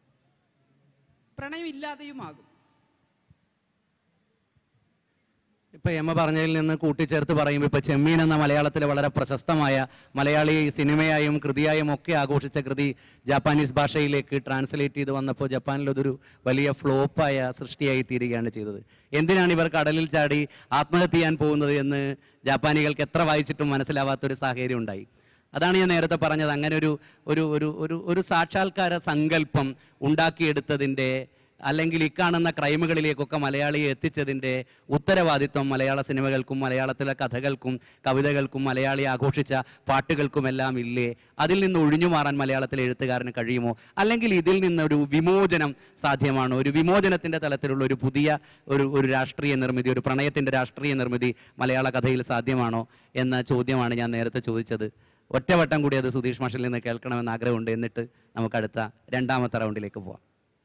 പ്രണയം ഇല്ലാതെയും ആകും ഇപ്പൊ എമ്മ പറഞ്ഞതിൽ നിന്ന് കൂട്ടിച്ചേർത്ത് പറയുമ്പോൾ ഇപ്പൊ ചെമ്മീൻ എന്ന മലയാളത്തിലെ വളരെ പ്രശസ്തമായ മലയാളി സിനിമയായും കൃതിയായും ഒക്കെ ആഘോഷിച്ച കൃതി ജാപ്പാനീസ് ഭാഷയിലേക്ക് ട്രാൻസ്ലേറ്റ് ചെയ്ത് വന്നപ്പോൾ ജപ്പാനിൽ അതൊരു വലിയ ഫ്ലോപ്പായ സൃഷ്ടിയായി തീരുകയാണ് ചെയ്തത് എന്തിനാണ് ഇവർ കടലിൽ ചാടി ആത്മഹത്യ ചെയ്യാൻ പോകുന്നത് എന്ന് ജാപ്പാനികൾക്ക് എത്ര വായിച്ചിട്ടും മനസ്സിലാവാത്തൊരു സാഹചര്യം ഉണ്ടായി അതാണ് ഞാൻ നേരത്തെ പറഞ്ഞത് അങ്ങനെ ഒരു ഒരു ഒരു ഒരു ഒരു സാക്ഷാത്കാര സങ്കല്പം ഉണ്ടാക്കിയെടുത്തതിൻ്റെ അല്ലെങ്കിൽ ഇക്കാണുന്ന ക്രൈമുകളിലേക്കൊക്കെ മലയാളിയെ എത്തിച്ചതിൻ്റെ ഉത്തരവാദിത്വം മലയാള സിനിമകൾക്കും മലയാളത്തിലെ കഥകൾക്കും കവിതകൾക്കും മലയാളി ആഘോഷിച്ച പാട്ടുകൾക്കുമെല്ലാം ഇല്ലേ അതിൽ നിന്ന് ഒഴിഞ്ഞു മാറാൻ മലയാളത്തിലെ എഴുത്തുകാരന് കഴിയുമോ അല്ലെങ്കിൽ ഇതിൽ നിന്നൊരു വിമോചനം സാധ്യമാണോ ഒരു വിമോചനത്തിൻ്റെ തലത്തിലുള്ള ഒരു പുതിയ ഒരു ഒരു രാഷ്ട്രീയ നിർമ്മിതി ഒരു പ്രണയത്തിൻ്റെ രാഷ്ട്രീയ നിർമ്മിതി മലയാള കഥയിൽ സാധ്യമാണോ എന്ന ചോദ്യമാണ് ഞാൻ നേരത്തെ ചോദിച്ചത് ഒറ്റവട്ടം കൂടി അത് സുധീഷ് മാഷിൽ നിന്ന് കേൾക്കണമെന്ന് ആഗ്രഹമുണ്ട് എന്നിട്ട് നമുക്ക് അടുത്ത രണ്ടാമത്തെ റൗണ്ടിലേക്ക് പോവാം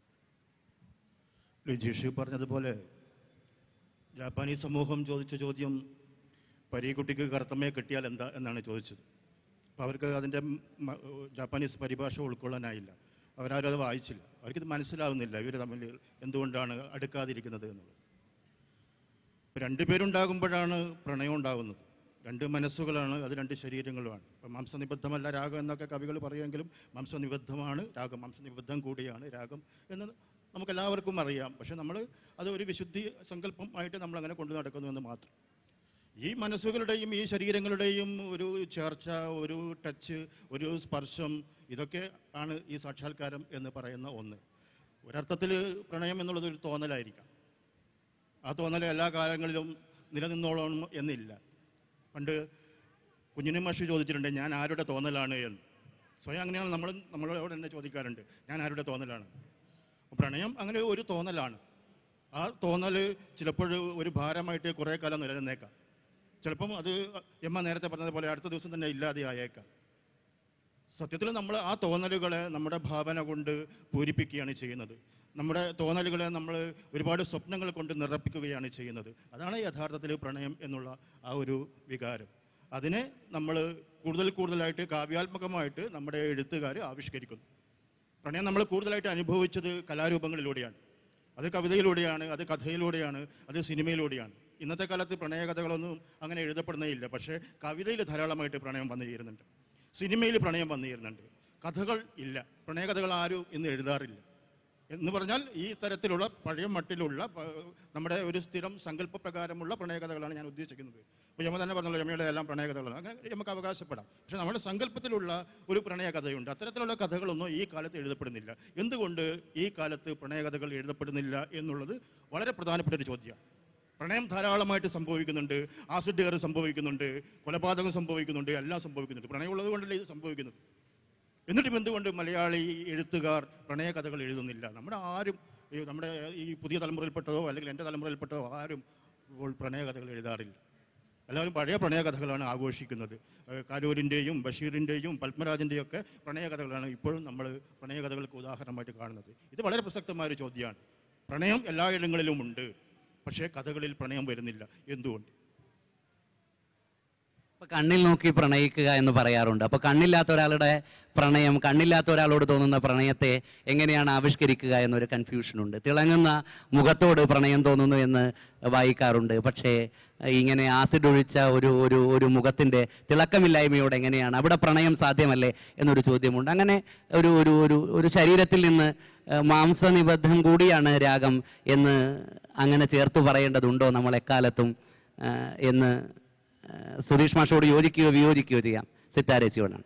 രജീഷ് പറഞ്ഞതുപോലെ ജാപ്പാനീസ് സമൂഹം ചോദിച്ച ചോദ്യം പരീക്കുട്ടിക്ക് കറുത്തമ്മയെ കിട്ടിയാൽ എന്താ എന്നാണ് ചോദിച്ചത് അപ്പോൾ അവർക്ക് അതിൻ്റെ മ- ജാപ്പാനീസ് പരിഭാഷ ഉൾക്കൊള്ളാനായില്ല അവരാരും അത് വായിച്ചില്ല അവർക്കിത് മനസ്സിലാവുന്നില്ല ഇവർ തമ്മിൽ എന്തുകൊണ്ടാണ് അടുക്കാതിരിക്കുന്നത് എന്നുള്ളത് ഇപ്പൊ രണ്ടുപേരുണ്ടാകുമ്പോഴാണ് പ്രണയം ഉണ്ടാകുന്നത് രണ്ട് മനസ്സുകളാണ് അത് രണ്ട് ശരീരങ്ങളുമാണ് ഇപ്പം മാംസനിബദ്ധമല്ല രാഗം എന്നൊക്കെ കവികൾ പറയുമെങ്കിലും മാംസനിബദ്ധമാണ് രാഗം മാംസനിബദ്ധം കൂടിയാണ് രാഗം എന്ന് നമുക്കെല്ലാവർക്കും അറിയാം പക്ഷെ നമ്മൾ അത് ഒരു വിശുദ്ധി സങ്കല്പമായിട്ട് നമ്മൾ അങ്ങനെ കൊണ്ടു നടക്കുന്നു എന്ന് മാത്രം ഈ മനസ്സുകളുടെയും ഈ ശരീരങ്ങളുടെയും ഒരു ചേർച്ച ഒരു ടച്ച് ഒരു സ്പർശം ഇതൊക്കെ ആണ് ഈ സാക്ഷാത്കാരം എന്ന് പറയുന്ന ഒന്ന് ഒരർത്ഥത്തിൽ പ്രണയം എന്നുള്ളത് ഒരു തോന്നലായിരിക്കാം ആ തോന്നൽ എല്ലാ കാലങ്ങളിലും നിലനിന്നോളണം എന്നില്ല പണ്ട് കുഞ്ഞിനും മാഷി ചോദിച്ചിട്ടുണ്ട് ഞാൻ ആരുടെ തോന്നലാണ് എന്ന് സ്വയം അങ്ങനെയാണ് നമ്മൾ നമ്മളോട് തന്നെ ചോദിക്കാറുണ്ട് ഞാൻ ആരുടെ തോന്നലാണ് പ്രണയം അങ്ങനെ ഒരു തോന്നലാണ് ആ തോന്നൽ ചിലപ്പോൾ ഒരു ഭാരമായിട്ട് കുറേ കാലം നിലനിന്നേക്കാം ചിലപ്പം അത് എമ്മ നേരത്തെ പറഞ്ഞതുപോലെ അടുത്ത ദിവസം തന്നെ ഇല്ലാതെ ആയേക്കാം സത്യത്തിൽ നമ്മൾ ആ തോന്നലുകളെ നമ്മുടെ ഭാവന കൊണ്ട് പൂരിപ്പിക്കുകയാണ് ചെയ്യുന്നത് നമ്മുടെ തോന്നലുകളെ നമ്മൾ ഒരുപാട് സ്വപ്നങ്ങൾ കൊണ്ട് നിറപ്പിക്കുകയാണ് ചെയ്യുന്നത് അതാണ് യഥാർത്ഥത്തിൽ പ്രണയം എന്നുള്ള ആ ഒരു വികാരം അതിനെ നമ്മൾ കൂടുതൽ കൂടുതലായിട്ട് കാവ്യാത്മകമായിട്ട് നമ്മുടെ എഴുത്തുകാർ ആവിഷ്കരിക്കുന്നു പ്രണയം നമ്മൾ കൂടുതലായിട്ട് അനുഭവിച്ചത് കലാരൂപങ്ങളിലൂടെയാണ് അത് കവിതയിലൂടെയാണ് അത് കഥയിലൂടെയാണ് അത് സിനിമയിലൂടെയാണ് ഇന്നത്തെ കാലത്ത് പ്രണയകഥകളൊന്നും അങ്ങനെ എഴുതപ്പെടുന്നേയില്ല പക്ഷേ കവിതയിൽ ധാരാളമായിട്ട് പ്രണയം വന്നു ചേരുന്നുണ്ട് സിനിമയിൽ പ്രണയം വന്നു ചേരുന്നുണ്ട് കഥകൾ ഇല്ല പ്രണയകഥകൾ ആരും ഇന്ന് എഴുതാറില്ല എന്ന് പറഞ്ഞാൽ ഈ തരത്തിലുള്ള പഴയ മട്ടിലുള്ള പ- നമ്മുടെ ഒരു സ്ഥിരം സങ്കല്പപ്രകാരമുള്ള പ്രണയകഥകളാണ് ഞാൻ ഉദ്ദേശിക്കുന്നത് ഇപ്പോൾ യമ തന്നെ പറഞ്ഞല്ലോ യമയുടെ എല്ലാം പ്രണയകഥകളാണ് അങ്ങനെ നമുക്ക് അവകാശപ്പെടാം പക്ഷെ നമ്മുടെ സങ്കല്പത്തിലുള്ള ഒരു പ്രണയകഥയുണ്ട് അത്തരത്തിലുള്ള കഥകളൊന്നും ഈ കാലത്ത് എഴുതപ്പെടുന്നില്ല എന്തുകൊണ്ട് ഈ കാലത്ത് പ്രണയകഥകൾ എഴുതപ്പെടുന്നില്ല എന്നുള്ളത് വളരെ പ്രധാനപ്പെട്ട ഒരു ചോദ്യമാണ് പ്രണയം ധാരാളമായിട്ട് സംഭവിക്കുന്നുണ്ട് ആസിഡ് കയറി സംഭവിക്കുന്നുണ്ട് കൊലപാതകം സംഭവിക്കുന്നുണ്ട് എല്ലാം സംഭവിക്കുന്നുണ്ട് പ്രണയമുള്ളത് കൊണ്ടല്ലേ ഇത് സംഭവിക്കുന്നത് എന്നിട്ടും എന്തുകൊണ്ട് മലയാളി എഴുത്തുകാർ പ്രണയകഥകൾ എഴുതുന്നില്ല നമ്മുടെ ആരും ഈ നമ്മുടെ ഈ പുതിയ തലമുറയിൽപ്പെട്ടതോ അല്ലെങ്കിൽ എൻ്റെ തലമുറയിൽപ്പെട്ടതോ ആരും ഇപ്പോൾ പ്രണയകഥകൾ എഴുതാറില്ല എല്ലാവരും പഴയ പ്രണയകഥകളാണ് ആഘോഷിക്കുന്നത് ഏഹ് കാരൂരിൻ്റെയും ബഷീറിൻ്റെയും പത്മരാജൻ്റെയും ഒക്കെ പ്രണയകഥകളാണ് ഇപ്പോഴും നമ്മൾ പ്രണയകഥകൾക്ക് ഉദാഹരണമായിട്ട് കാണുന്നത് ഇത് വളരെ പ്രസക്തമായ ഒരു ചോദ്യമാണ് പ്രണയം എല്ലായിടങ്ങളിലും ഉണ്ട് പക്ഷേ കഥകളിൽ പ്രണയം വരുന്നില്ല എന്തുകൊണ്ട് ഇപ്പൊ കണ്ണിൽ നോക്കി പ്രണയിക്കുക എന്ന് പറയാറുണ്ട് അപ്പൊ കണ്ണില്ലാത്ത ഒരാളുടെ പ്രണയം കണ്ണില്ലാത്ത ഒരാളോട് തോന്നുന്ന പ്രണയത്തെ എങ്ങനെയാണ് ആവിഷ്കരിക്കുക എന്നൊരു കൺഫ്യൂഷൻ ഉണ്ട് തിളങ്ങുന്ന മുഖത്തോട് പ്രണയം തോന്നുന്നു എന്ന് വായിക്കാറുണ്ട് പക്ഷേ ഇങ്ങനെ ആസിഡ് ഒഴിച്ച ഒരു ഒരു ഒരു മുഖത്തിന്റെ തിളക്കമില്ലായ്മയോട് എങ്ങനെയാണ് അവിടെ പ്രണയം സാധ്യമല്ലേ എന്നൊരു ചോദ്യമുണ്ട് അങ്ങനെ ഒരു ഒരു ഒരു ഒരു ശരീരത്തിൽ നിന്ന് ഏഹ്, മാംസനിബദ്ധം കൂടിയാണ് രാഗം എന്ന് അങ്ങനെ ചേർത്ത് പറയേണ്ടതുണ്ടോ നമ്മൾ എക്കാലത്തും ഏഹ്, എന്ന് ഏഹ് സുധീഷ് മാഷോട് യോജിക്കുകയോ വിയോജിക്കുകയോ ചെയ്യാം സിത്താരേച്ചിയോടാണ്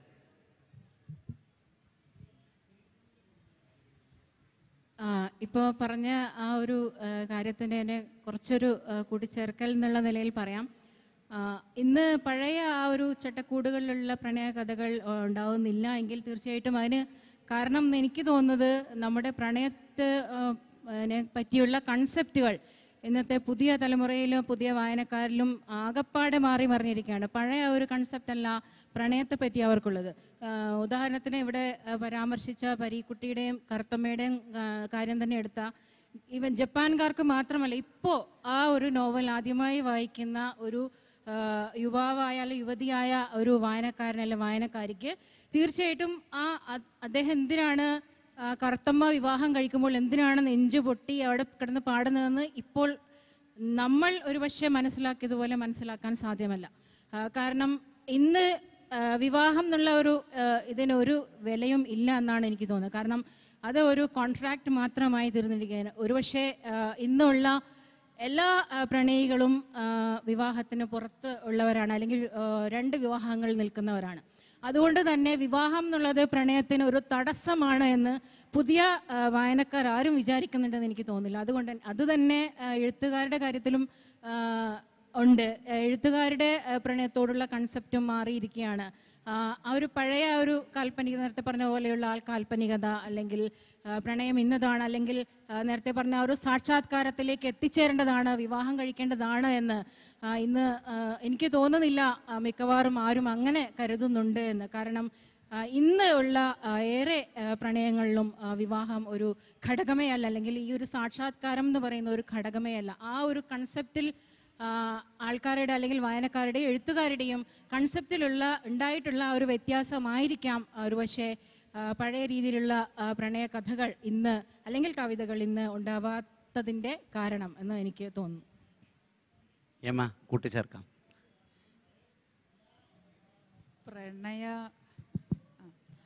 ഇപ്പോൾ പറഞ്ഞ ആ ഒരു ആ, കാര്യത്തിൻ്റെ തന്നെ കുറച്ചൊരു ആ, കൂട്ടിച്ചേർക്കൽ എന്നുള്ള നിലയിൽ പറയാം ആ, ഇന്ന് പഴയ ആ ഒരു ചട്ടക്കൂടുകളിലുള്ള പ്രണയ കഥകൾ ആ, ഉണ്ടാവുന്നില്ല എങ്കിൽ തീർച്ചയായിട്ടും അതിന് കാരണം എന്ന് എനിക്ക് തോന്നുന്നത് നമ്മുടെ പ്രണയത്തെ ആ, നെ പറ്റിയുള്ള കൺസെപ്റ്റുകൾ ഇന്നത്തെ പുതിയ തലമുറയിലും പുതിയ വായനക്കാരിലും ആകപ്പാടെ മാറി മറിഞ്ഞിരിക്കുകയാണ് പഴയ ഒരു കൺസെപ്റ്റ് അല്ല പ്രണയത്തെ പറ്റി അവർക്കുള്ളത് ആ, ഉദാഹരണത്തിന് ഇവിടെ ആ, പരാമർശിച്ച പരീക്കുട്ടിയുടെയും കറുത്തമ്മയുടെയും ആ, കാര്യം തന്നെ എടുത്ത ഈവൻ ജപ്പാൻകാർക്ക് മാത്രമല്ല ഇപ്പോൾ ആ ഒരു നോവൽ ആദ്യമായി വായിക്കുന്ന ഒരു ആ, യുവാവായ അല്ല യുവതിയായ ഒരു വായനക്കാരൻ അല്ല വായനക്കാരിക്ക് തീർച്ചയായിട്ടും ആ അ- അദ്ദേഹം എന്തിനാണ് ആ, കറുത്തമ്മ വിവാഹം കഴിക്കുമ്പോൾ എന്തിനാണ് നെഞ്ചു പൊട്ടി അവിടെ കിടന്ന് പാടുന്നതെന്ന് ഇപ്പോൾ നമ്മൾ ഒരുപക്ഷെ മനസ്സിലാക്കിയതുപോലെ മനസ്സിലാക്കാൻ സാധ്യമല്ല ആ, കാരണം ഇന്ന് ആ, വിവാഹം എന്നുള്ള ഒരു ആ, ഇതിനൊരു വിലയും ഇല്ല എന്നാണ് എനിക്ക് തോന്നുന്നത് കാരണം അത് ഒരു കോൺട്രാക്ട് മാത്രമായി തീർന്നിരിക്കുകയാണ് ഒരുപക്ഷെ ആ, ഇന്നുള്ള എല്ലാ ആ, പ്രണയികളും ആ, വിവാഹത്തിന് പുറത്ത് ഉള്ളവരാണ് അല്ലെങ്കിൽ ആ, രണ്ട് വിവാഹങ്ങൾ നിൽക്കുന്നവരാണ് അതുകൊണ്ട് തന്നെ വിവാഹം എന്നുള്ളത് പ്രണയത്തിന് ഒരു തടസ്സമാണ് എന്ന് പുതിയ ആ, വായനക്കാർ ആരും വിചാരിക്കുന്നുണ്ടെന്ന് എനിക്ക് തോന്നുന്നില്ല അതുകൊണ്ട് തന്നെ- അത് തന്നെ ആ, എഴുത്തുകാരുടെ കാര്യത്തിലും ആ, ഉണ്ട് ആ, എഴുത്തുകാരുടെ ആ, പ്രണയത്തോടുള്ള കൺസെപ്റ്റും മാറിയിരിക്കുകയാണ് ആ ആ ഒരു പഴയ ആ ഒരു കാൽപ്പനിക നേരത്തെ പറഞ്ഞ പോലെയുള്ള ആൾ കാൽപ്പനികത അല്ലെങ്കിൽ ആ, പ്രണയം ഇന്നതാണ് അല്ലെങ്കിൽ ആ, നേരത്തെ പറഞ്ഞ ആ ഒരു സാക്ഷാത്കാരത്തിലേക്ക് എത്തിച്ചേരേണ്ടതാണ് വിവാഹം കഴിക്കേണ്ടതാണ് എന്ന് ആ, ഇന്ന് ആ, എനിക്ക് തോന്നുന്നില്ല ആ, മിക്കവാറും ആരും അങ്ങനെ കരുതുന്നുണ്ട് എന്ന് കാരണം ആ, ഇന്ന് ഉള്ള ആ, ഏറെ ആ, പ്രണയങ്ങളിലും ആ, വിവാഹം ഒരു ഘടകമേ അല്ല അല്ലെങ്കിൽ ഈ ഒരു സാക്ഷാത്കാരം എന്ന് പറയുന്ന ഒരു ഘടകമേ അല്ല ആ ഒരു കൺസെപ്റ്റിൽ ആ, ആൾക്കാരുടെ അല്ലെങ്കിൽ വായനക്കാരുടെയും എഴുത്തുകാരുടെയും കൺസെപ്റ്റിലുള്ള ഉണ്ടായിട്ടുള്ള ആ ഒരു വ്യത്യാസമായിരിക്കാം ആ, ഒരു പക്ഷേ ആ, പഴയ രീതിയിലുള്ള ആ, പ്രണയ കഥകൾ ഇന്ന് അല്ലെങ്കിൽ കവിതകൾ ഇന്ന് ഉണ്ടാവാത്തതിൻ്റെ കാരണം എന്ന് എനിക്ക് തോന്നുന്നു യമ്മ കൂട്ടിച്ചേർക്കാം പ്രണയ ആ.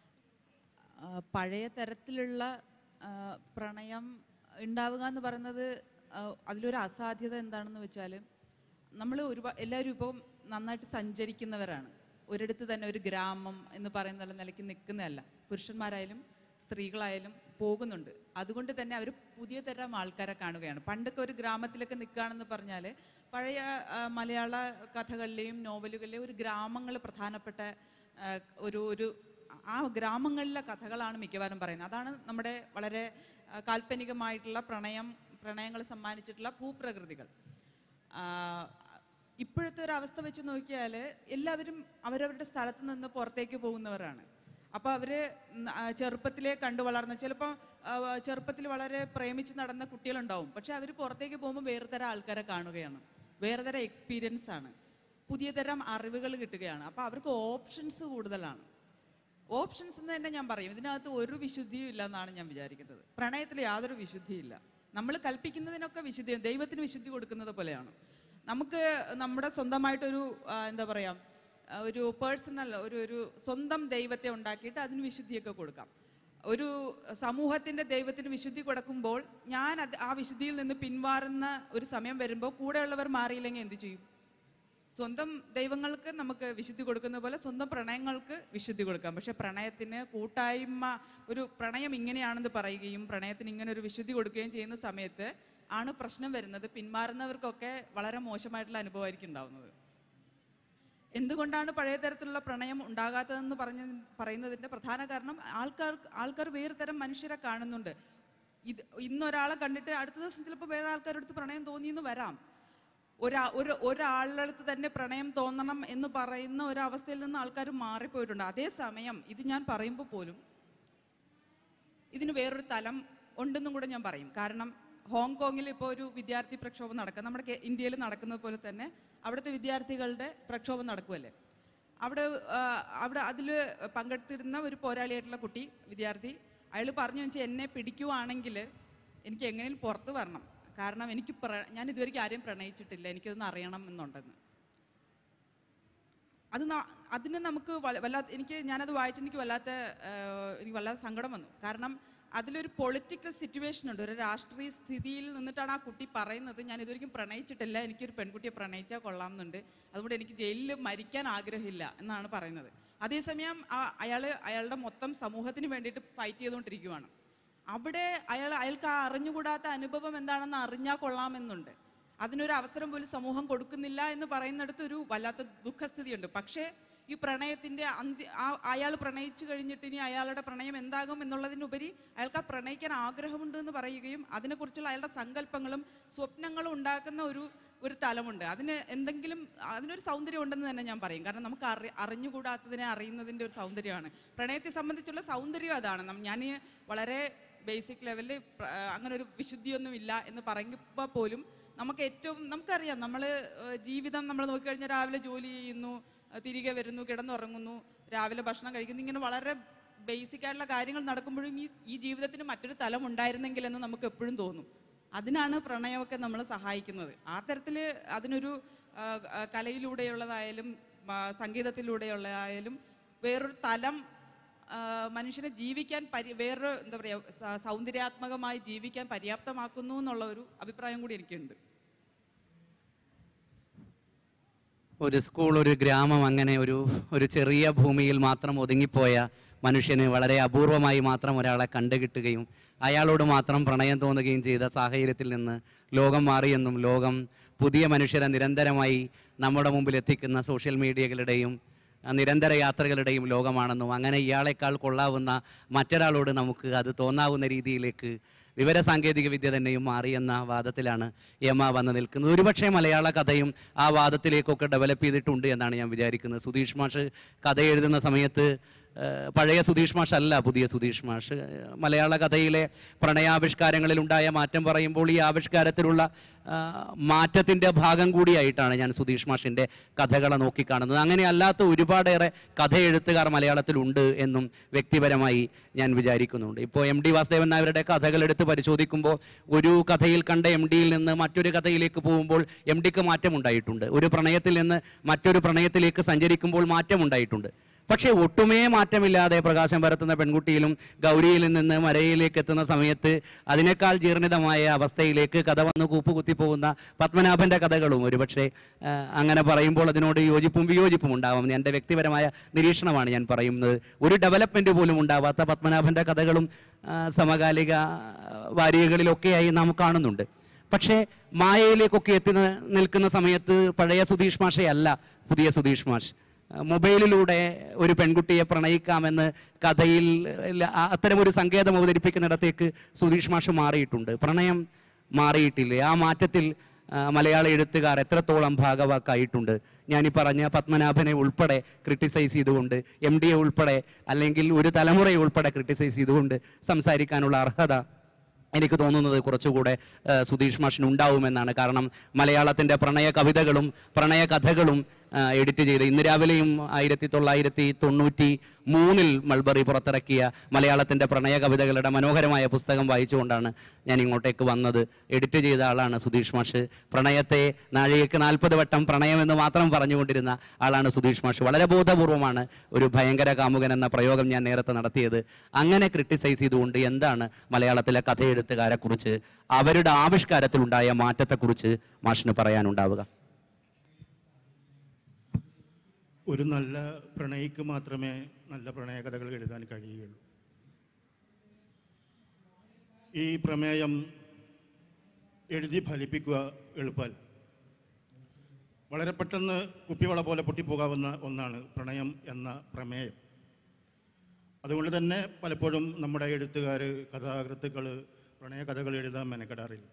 ആ, പഴയ തരത്തിലുള്ള ആ, പ്രണയം ഉണ്ടാവുക എന്ന് പറയുന്നത് ആ, അതിലൊരു അസാധ്യത എന്താണെന്ന് വെച്ചാൽ നമ്മൾ ഒരുപാട് എല്ലാവരും ഇപ്പം നന്നായിട്ട് സഞ്ചരിക്കുന്നവരാണ് ഒരിടത്ത് തന്നെ ഒരു ഗ്രാമം എന്ന് പറയുന്ന നിലയ്ക്ക് നിൽക്കുന്നതല്ല പുരുഷന്മാരായാലും സ്ത്രീകളായാലും പോകുന്നുണ്ട് അതുകൊണ്ട് തന്നെ അവർ പുതിയ തരം ആൾക്കാരെ കാണുകയാണ് പണ്ടൊക്കെ ഒരു ഗ്രാമത്തിലൊക്കെ നിൽക്കുകയാണെന്ന് പറഞ്ഞാൽ പഴയ ആ, മലയാള കഥകളിലെയും നോവലുകളിലെയും ഒരു ഗ്രാമങ്ങൾ പ്രധാനപ്പെട്ട ആ, ഒരു ഒരു ആ ഗ്രാമങ്ങളിലെ കഥകളാണ് മിക്കവാറും പറയുന്നത് അതാണ് നമ്മുടെ വളരെ ആ, കാൽപ്പനികമായിട്ടുള്ള പ്രണയം പ്രണയങ്ങൾ സമ്മാനിച്ചിട്ടുള്ള ഭൂപ്രകൃതികൾ ആ, ഇപ്പോഴത്തെ ഒരു അവസ്ഥ വെച്ച് നോക്കിയാൽ എല്ലാവരും അവരവരുടെ സ്ഥലത്ത് നിന്ന് പുറത്തേക്ക് പോകുന്നവരാണ് അപ്പോൾ അവർ ചെറുപ്പത്തിലേ കണ്ടു വളർന്ന ചിലപ്പോൾ ചെറുപ്പത്തിൽ വളരെ പ്രേമിച്ച് നടന്ന കുട്ടികളുണ്ടാവും പക്ഷെ അവർ പുറത്തേക്ക് പോകുമ്പോൾ വേറെ തരം ആൾക്കാരെ കാണുകയാണ് വേറെ തരം എക്സ്പീരിയൻസ് ആണ് പുതിയ തരം അറിവുകൾ കിട്ടുകയാണ് അപ്പോൾ അവർക്ക് ഓപ്ഷൻസ് കൂടുതലാണ് ഓപ്ഷൻസ് എന്ന് തന്നെ ഞാൻ പറയും ഇതിനകത്ത് ഒരു വിശുദ്ധിയും ഇല്ല എന്നാണ് ഞാൻ വിചാരിക്കുന്നത് പ്രണയത്തിൽ യാതൊരു വിശുദ്ധിയില്ല നമ്മൾ കൽപ്പിക്കുന്നതിനൊക്കെ വിശുദ്ധി ദൈവത്തിന് വിശുദ്ധി കൊടുക്കുന്നത് പോലെയാണ് നമുക്ക് നമ്മുടെ സ്വന്തമായിട്ടൊരു ആ, എന്താ പറയാ ആ, ഒരു പേഴ്സണൽ ഒരു ഒരു സ്വന്തം ദൈവത്തെ ഉണ്ടാക്കിയിട്ട് അതിന് വിശുദ്ധിയൊക്കെ കൊടുക്കാം ഒരു സമൂഹത്തിന്റെ ദൈവത്തിന് വിശുദ്ധി കൊടുക്കുമ്പോൾ ഞാൻ അത് ആ വിശുദ്ധിയിൽ നിന്ന് പിന്മാറുന്ന ഒരു സമയം വരുമ്പോൾ കൂടെയുള്ളവർ മാറിയില്ലെങ്കിൽ എന്ത് ചെയ്യും സ്വന്തം ദൈവങ്ങൾക്ക് നമുക്ക് വിശുദ്ധി കൊടുക്കുന്ന പോലെ സ്വന്തം പ്രണയങ്ങൾക്ക് വിശുദ്ധി കൊടുക്കാം പക്ഷെ പ്രണയത്തിന് കൂട്ടായ്മ ഒരു പ്രണയം ഇങ്ങനെയാണെന്ന് പറയുകയും പ്രണയത്തിന് ഇങ്ങനെ ഒരു വിശുദ്ധി കൊടുക്കുകയും ചെയ്യുന്ന സമയത്ത് ആണ് പ്രശ്നം വരുന്നത് പിന്മാറുന്നവർക്കൊക്കെ വളരെ മോശമായിട്ടുള്ള അനുഭവമായിരിക്കും ഉണ്ടാവുന്നത് എന്തുകൊണ്ടാണ് പഴയ തരത്തിലുള്ള പ്രണയം ഉണ്ടാകാത്തതെന്ന് പറഞ്ഞ പറയുന്നതിന്റെ പ്രധാന കാരണം ആൾക്കാർ ആൾക്കാർ വേറെ തരം മനുഷ്യരെ കാണുന്നുണ്ട് ഇത് ഇന്നൊരാളെ കണ്ടിട്ട് അടുത്ത ദിവസം ചിലപ്പോൾ വേറെ ആൾക്കാരുടെ അടുത്ത് പ്രണയം തോന്നിയെന്ന് വരാം ഒരാ ഒരു ഒരാളുടെ അടുത്ത് തന്നെ പ്രണയം തോന്നണം എന്ന് പറയുന്ന ഒരു അവസ്ഥയിൽ നിന്ന് ആൾക്കാർ മാറിപ്പോയിട്ടുണ്ട് അതേസമയം ഇത് ഞാൻ പറയുമ്പോൾ പോലും ഇതിന് വേറൊരു തലം ഉണ്ടെന്നും കൂടെ ഞാൻ പറയും കാരണം ഹോങ്കോങ്ങിൽ ഇപ്പോൾ ഒരു വിദ്യാർത്ഥി പ്രക്ഷോഭം നടക്കുക നമ്മുടെ കേ- ഇന്ത്യയിൽ നടക്കുന്നത് പോലെ തന്നെ അവിടുത്തെ വിദ്യാർത്ഥികളുടെ പ്രക്ഷോഭം നടക്കുമല്ലേ അവിടെ ആ, അവിടെ അതിൽ പങ്കെടുത്തിരുന്ന ഒരു പോരാളിയായിട്ടുള്ള കുട്ടി വിദ്യാർത്ഥി അയാൾ പറഞ്ഞു വെച്ചാൽ എന്നെ പിടിക്കുവാണെങ്കിൽ എനിക്ക് എങ്ങനെയും പുറത്ത് വരണം കാരണം എനിക്ക് പ്ര ഞാൻ ഇതുവരെയ്ക്കും ആരെയും പ്രണയിച്ചിട്ടില്ല എനിക്കതൊന്ന് അറിയണം എന്നുണ്ടെന്ന് അത് ന- അതിന് നമുക്ക് വള- വല്ലാത്ത എനിക്ക് ഞാനത് വായിച്ച് എനിക്ക് വല്ലാത്ത ആ, എനിക്ക് വല്ലാത്ത സങ്കടം വന്നു കാരണം അതിലൊരു പൊളിറ്റിക്കൽ സിറ്റുവേഷൻ ഉണ്ട് ഒരു രാഷ്ട്രീയ സ്ഥിതിയിൽ നിന്നിട്ടാണ് ആ കുട്ടി പറയുന്നത് ഞാൻ ഇതുവരെയും പ്രണയിച്ചിട്ടില്ല എനിക്കൊരു പെൺകുട്ടിയെ പ്രണയിച്ചാൽ കൊള്ളാമെന്നുണ്ട് അതുകൊണ്ട് എനിക്ക് ജയിലിൽ മരിക്കാൻ ആഗ്രഹമില്ല എന്നാണ് പറയുന്നത് അതേസമയം ആ അയാൾ അയാളുടെ മൊത്തം സമൂഹത്തിന് വേണ്ടിയിട്ട് ഫൈറ്റ് ചെയ്തുകൊണ്ടിരിക്കുവാണ് അവിടെ അയാൾ അയാൾക്ക് ആ അറിഞ്ഞുകൂടാത്ത അനുഭവം എന്താണെന്ന് അറിഞ്ഞാൽ കൊള്ളാമെന്നുണ്ട് അതിനൊരു അവസരം പോലും സമൂഹം കൊടുക്കുന്നില്ല എന്ന് പറയുന്നിടത്ത് ഒരു വല്ലാത്ത ദുഃഖസ്ഥിതിയുണ്ട് പക്ഷേ ഈ പ്രണയത്തിന്റെ അന്ത്യ അയാൾ പ്രണയിച്ചു കഴിഞ്ഞിട്ട് ഇനി അയാളുടെ പ്രണയം എന്താകും എന്നുള്ളതിനുപരി അയാൾക്ക് ആ പ്രണയിക്കാൻ ആഗ്രഹമുണ്ട് എന്ന് പറയുകയും അതിനെക്കുറിച്ചുള്ള അയാളുടെ സങ്കല്പങ്ങളും സ്വപ്നങ്ങളും ഉണ്ടാക്കുന്ന ഒരു ഒരു തലമുണ്ട് അതിന് എന്തെങ്കിലും അതിനൊരു സൗന്ദര്യം ഉണ്ടെന്ന് തന്നെ ഞാൻ പറയും കാരണം നമുക്ക് അറി അറിഞ്ഞുകൂടാത്തതിനെ അറിയുന്നതിൻ്റെ ഒരു സൗന്ദര്യമാണ് പ്രണയത്തെ സംബന്ധിച്ചുള്ള സൗന്ദര്യം അതാണ് നം- ഞാൻ ഈ വളരെ ബേസിക് ലെവലിൽ അങ്ങനെ ഒരു വിശുദ്ധിയൊന്നും ഇല്ല എന്ന് പറയുമ്പോൾ പോലും നമുക്ക് ഏറ്റവും നമുക്കറിയാം നമ്മൾ ജീവിതം നമ്മൾ നോക്കിക്കഴിഞ്ഞാൽ രാവിലെ ജോലി ചെയ്യുന്നു ആ, തിരികെ വരുന്നു കിടന്നുറങ്ങുന്നു രാവിലെ ഭക്ഷണം കഴിക്കുന്നു ഇങ്ങനെ വളരെ ബേസിക് ആയിട്ടുള്ള കാര്യങ്ങൾ നടക്കുമ്പോഴും ഈ ഈ ജീവിതത്തിന് മറ്റൊരു തലം ഉണ്ടായിരുന്നെങ്കിൽ എന്ന് നമുക്ക് എപ്പോഴും തോന്നും അതിനാണ് പ്രണയമൊക്കെ നമ്മളെ സഹായിക്കുന്നത് ആ തരത്തിൽ അതിനൊരു ആ, ആ, കലയിലൂടെയുള്ളതായാലും ആ, സംഗീതത്തിലൂടെയുള്ളതായാലും വേറൊരു തലം ആ, മനുഷ്യനെ ജീവിക്കാൻ പരി വേറൊരു എന്താ പറയുക സ- സൗന്ദര്യാത്മകമായി ജീവിക്കാൻ പര്യാപ്തമാക്കുന്നു എന്നുള്ള ഒരു അഭിപ്രായം കൂടി എനിക്കുണ്ട് ഒരു സ്കൂൾ ഒരു ഗ്രാമം അങ്ങനെ ഒരു ഒരു ചെറിയ ഭൂമിയിൽ മാത്രം ഒതുങ്ങിപ്പോയ മനുഷ്യന് വളരെ അപൂർവമായി മാത്രം ഒരാളെ കണ്ടുകിട്ടുകയും അയാളോട് മാത്രം പ്രണയം തോന്നുകയും ചെയ്ത സാഹചര്യത്തിൽ നിന്ന് ലോകം മാറിയെന്നും ലോകം പുതിയ മനുഷ്യരെ നിരന്തരമായി നമ്മുടെ മുമ്പിൽ എത്തിക്കുന്ന സോഷ്യൽ മീഡിയകളുടെയും ആ, നിരന്തര യാത്രകളുടെയും ലോകമാണെന്നും അങ്ങനെ ഇയാളെക്കാൾ കൊള്ളാവുന്ന മറ്റൊരാളോട് നമുക്ക് അത് തോന്നാവുന്ന രീതിയിലേക്ക് വിവര സാങ്കേതിക വിദ്യ തന്നെയും മാറിയെന്ന വാദത്തിലാണ് യമ വന്ന് നിൽക്കുന്നത് ഒരുപക്ഷെ മലയാള കഥയും ആ വാദത്തിലേക്കൊക്കെ ഡെവലപ്പ് ചെയ്തിട്ടുണ്ട് എന്നാണ് ഞാൻ വിചാരിക്കുന്നത് സുധീഷ് മാഷ് കഥ എഴുതുന്ന സമയത്ത് ഏഹ്, പഴയ സുധീഷ് മാഷ് അല്ല പുതിയ സുധീഷ് മാഷ് ഏഹ്, മലയാള കഥയിലെ പ്രണയാവിഷ്കാരങ്ങളിൽ ഉണ്ടായ മാറ്റം പറയുമ്പോൾ ഈ ആവിഷ്കാരത്തിലുള്ള ആ, മാറ്റത്തിൻ്റെ ഭാഗം കൂടിയായിട്ടാണ് ഞാൻ സുധീഷ് മാഷിൻ്റെ കഥകളെ നോക്കിക്കാണുന്നത് അങ്ങനെ അല്ലാത്ത ഒരുപാടേറെ കഥ എഴുത്തുകാർ മലയാളത്തിലുണ്ട് എന്നും വ്യക്തിപരമായി ഞാൻ വിചാരിക്കുന്നുണ്ട് ഇപ്പോൾ എം ഡി വാസുദേവൻ നായരുടെ കഥകൾ എടുത്ത് പരിശോധിക്കുമ്പോൾ ഒരു കഥയിൽ കണ്ട എം ഡിയിൽ നിന്ന് മറ്റൊരു കഥയിലേക്ക് പോകുമ്പോൾ എം ഡിക്ക് മാറ്റമുണ്ടായിട്ടുണ്ട് ഒരു പ്രണയത്തിൽ നിന്ന് മറ്റൊരു പ്രണയത്തിലേക്ക് സഞ്ചരിക്കുമ്പോൾ മാറ്റമുണ്ടായിട്ടുണ്ട് പക്ഷേ ഒട്ടുമേ മാറ്റമില്ലാതെ പ്രകാശം പരത്തുന്ന പെൺകുട്ടിയിലും ഗൗരിയിൽ നിന്ന് മരയിലേക്ക് എത്തുന്ന സമയത്ത് അതിനേക്കാൾ ജീർണിതമായ അവസ്ഥയിലേക്ക് കഥ വന്ന് കൂപ്പുകുത്തി പോകുന്ന പത്മനാഭന്റെ കഥകളും ഒരുപക്ഷെ ആ, അങ്ങനെ പറയുമ്പോൾ അതിനോട് യോജിപ്പും വിയോജിപ്പും ഉണ്ടാവാം എൻ്റെ വ്യക്തിപരമായ നിരീക്ഷണമാണ് ഞാൻ പറയുന്നത് ഒരു ഡെവലപ്മെന്റ് പോലും ഉണ്ടാവാത്ത പത്മനാഭന്റെ കഥകളും ആ, സമകാലിക വാരികകളിലൊക്കെയായി നാം കാണുന്നുണ്ട് പക്ഷേ മായയിലേക്കൊക്കെ എത്തി നി- നിൽക്കുന്ന സമയത്ത് പഴയ സുധീഷ് മാഷയല്ല പുതിയ സുധീഷ് മാഷ് ആ, മൊബൈലിലൂടെ ഒരു പെൺകുട്ടിയെ പ്രണയിക്കാമെന്ന് കഥയിൽ ല- ആ- അത്തരമൊരു സങ്കേതം അവതരിപ്പിക്കുന്നിടത്തേക്ക് സുധീഷ് മാഷ് മാറിയിട്ടുണ്ട് പ്രണയം മാറിയിട്ടില്ലേ ആ മാറ്റത്തിൽ ആ, മലയാള എഴുത്തുകാർ എത്രത്തോളം ഭാഗവാക്കായിട്ടുണ്ട് ഞാനീ പറഞ്ഞ പത്മനാഭനെ ഉൾപ്പെടെ ക്രിട്ടിസൈസ് ചെയ്തുകൊണ്ട് എം ഡിയെ ഉൾപ്പെടെ അല്ലെങ്കിൽ ഒരു തലമുറയെ ഉൾപ്പെടെ ക്രിട്ടിസൈസ് ചെയ്തുകൊണ്ട് സംസാരിക്കാനുള്ള അർഹത എനിക്ക് തോന്നുന്നത് കുറച്ചുകൂടെ ആ, സുധീഷ് മാഷിന് ഉണ്ടാവുമെന്നാണ് കാരണം മലയാളത്തിൻ്റെ പ്രണയ കവിതകളും പ്രണയ കഥകളും ആ, എഡിറ്റ് ചെയ്ത് ഇന്ന് രാവിലെയും ആയിരത്തി തൊള്ളായിരത്തി തൊണ്ണൂറ്റി മൂന്നിൽ മൾബറി പുറത്തിറക്കിയ മലയാളത്തിൻ്റെ പ്രണയ കവിതകളുടെ മനോഹരമായ പുസ്തകം വായിച്ചുകൊണ്ടാണ് ഞാൻ ഇങ്ങോട്ടേക്ക് വന്നത് എഡിറ്റ് ചെയ്ത ആളാണ് സുധീഷ് മാഷ് പ്രണയത്തെ നാഴികയ്ക്ക് നാൽപ്പത് വട്ടം പ്രണയം എന്ന് മാത്രം പറഞ്ഞുകൊണ്ടിരുന്ന ആളാണ് സുധീഷ് മാഷ് വളരെ ബോധപൂർവമാണ് ഒരു ഭയങ്കര കാമുകൻ എന്ന പ്രയോഗം ഞാൻ നേരത്തെ നടത്തിയത് അങ്ങനെ ക്രിട്ടിസൈസ് ചെയ്തുകൊണ്ട് എന്താണ് മലയാളത്തിലെ കഥയെഴുത്തുകാരെ കുറിച്ച് അവരുടെ ആവിഷ്കാരത്തിലുണ്ടായ മാറ്റത്തെക്കുറിച്ച് മാഷിന് പറയാനുണ്ടാവുക ഒരു നല്ല പ്രണയിക്ക് മാത്രമേ നല്ല പ്രണയകഥകൾ എഴുതാൻ കഴിയുകയുള്ളൂ ഈ പ്രമേയം എഴുതി ഫലിപ്പിക്കുക എളുപ്പമല്ല വളരെ പെട്ടെന്ന് കുപ്പിവള പോലെ പൊട്ടിപ്പോകാവുന്ന ഒന്നാണ് പ്രണയം എന്ന പ്രമേയം അതുകൊണ്ട് തന്നെ പലപ്പോഴും നമ്മുടെ എഴുത്തുകാർ കഥാകൃത്തുക്കൾ പ്രണയകഥകൾ എഴുതാൻ മെനക്കെടാറില്ല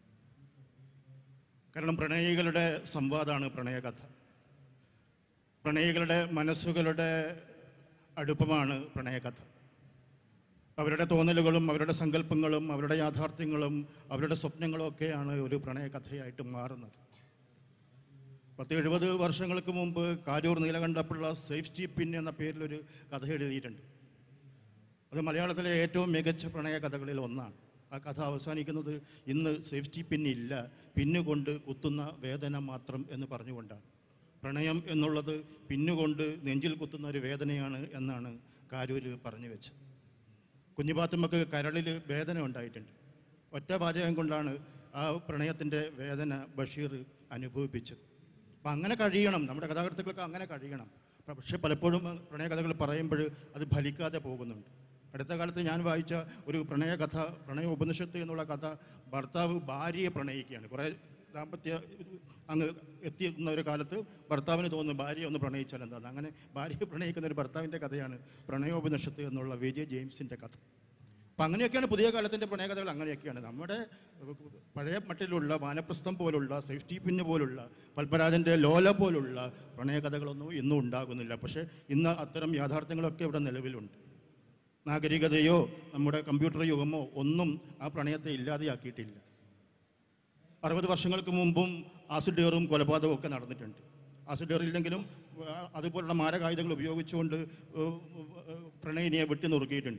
കാരണം പ്രണയികളുടെ സംവാദമാണ് പ്രണയകഥ പ്രണയികളുടെ മനസ്സുകളുടെ അടുപ്പമാണ് പ്രണയകഥ അവരുടെ തോന്നലുകളും അവരുടെ സങ്കല്പങ്ങളും അവരുടെ യാഥാർത്ഥ്യങ്ങളും അവരുടെ സ്വപ്നങ്ങളും ഒക്കെയാണ് ഒരു പ്രണയകഥയായിട്ട് മാറുന്നത് പത്ത് എഴുപത് വർഷങ്ങൾക്ക് മുമ്പ് കാരൂർ നീലകണ്ഠപ്പിള്ള സേഫ്റ്റി പിൻ എന്ന പേരിലൊരു കഥ എഴുതിയിട്ടുണ്ട് അത് മലയാളത്തിലെ ഏറ്റവും മികച്ച പ്രണയ കഥകളിൽ ഒന്നാണ് ആ കഥ അവസാനിക്കുന്നത് ഇന്ന് സേഫ്റ്റി പിന്നില്ല പിന്നുകൊണ്ട് കുത്തുന്ന വേദന മാത്രം എന്ന് പറഞ്ഞുകൊണ്ടാണ് പ്രണയം എന്നുള്ളത് പിന്നുകൊണ്ട് നെഞ്ചിൽ കുത്തുന്ന ഒരു വേദനയാണ് എന്നാണ് കാരൂര് പറഞ്ഞു വെച്ചത് കുഞ്ഞുപാത്തുമ്മക്ക് കരളിൽ വേദന ഉണ്ടായിട്ടുണ്ട് ഒറ്റ വാചകം കൊണ്ടാണ് ആ പ്രണയത്തിൻ്റെ വേദന ബഷീർ അനുഭവിപ്പിച്ചത് അപ്പം അങ്ങനെ കഴിയണം നമ്മുടെ കഥാകൃത്തുക്കൾക്ക് അങ്ങനെ കഴിയണം പക്ഷെ പലപ്പോഴും പ്രണയകഥകൾ പറയുമ്പോൾ അത് ഫലിക്കാതെ പോകുന്നുണ്ട് അടുത്ത കാലത്ത് ഞാൻ വായിച്ച ഒരു പ്രണയകഥ പ്രണയ ഉപനിഷത്ത് എന്നുള്ള കഥ ഭർത്താവ് ഭാര്യയെ പ്രണയിക്കുകയാണ് കുറേ ദാമ്പത്യ അങ്ങ് എത്തിക്കുന്ന ഒരു കാലത്ത് ഭർത്താവിന് തോന്നുന്നു ഭാര്യ ഒന്ന് പ്രണയിച്ചാൽ എന്താണ് അങ്ങനെ ഭാര്യയെ പ്രണയിക്കുന്ന ഒരു ഭർത്താവിൻ്റെ കഥയാണ് പ്രണയോപനിഷത്ത് എന്നുള്ള വിജയ് ജെയിംസിൻ്റെ കഥ അപ്പം അങ്ങനെയൊക്കെയാണ് പുതിയ കാലത്തിൻ്റെ പ്രണയകഥകൾ അങ്ങനെയൊക്കെയാണ് നമ്മുടെ പഴയ മട്ടിലുള്ള വാനപ്രസ്ഥം പോലുള്ള സേഫ്റ്റി പിന്ന് പോലുള്ള പത്മരാജൻ്റെ ലോല പോലുള്ള പ്രണയകഥകളൊന്നും ഇന്നും ഉണ്ടാകുന്നില്ല പക്ഷേ ഇന്ന് അത്തരം യാഥാർത്ഥ്യങ്ങളൊക്കെ ഇവിടെ നിലവിലുണ്ട് നാഗരികതയോ നമ്മുടെ കമ്പ്യൂട്ടർ യുഗമോ ഒന്നും ആ പ്രണയത്തെ ഇല്ലാതെയാക്കിയിട്ടില്ല അറുപത് വർഷങ്ങൾക്ക് മുമ്പും ആസിഡ് ഏറും കൊലപാതകവും ഒക്കെ നടന്നിട്ടുണ്ട് ആസിഡ് ഏറില്ലെങ്കിലും ആ, അതുപോലുള്ള മാരകായുധങ്ങൾ ഉപയോഗിച്ചുകൊണ്ട് ഏഹ്, ഏഹ്, പ്രണയിനിയെ വെട്ടി നുറുക്കിയിട്ടുണ്ട്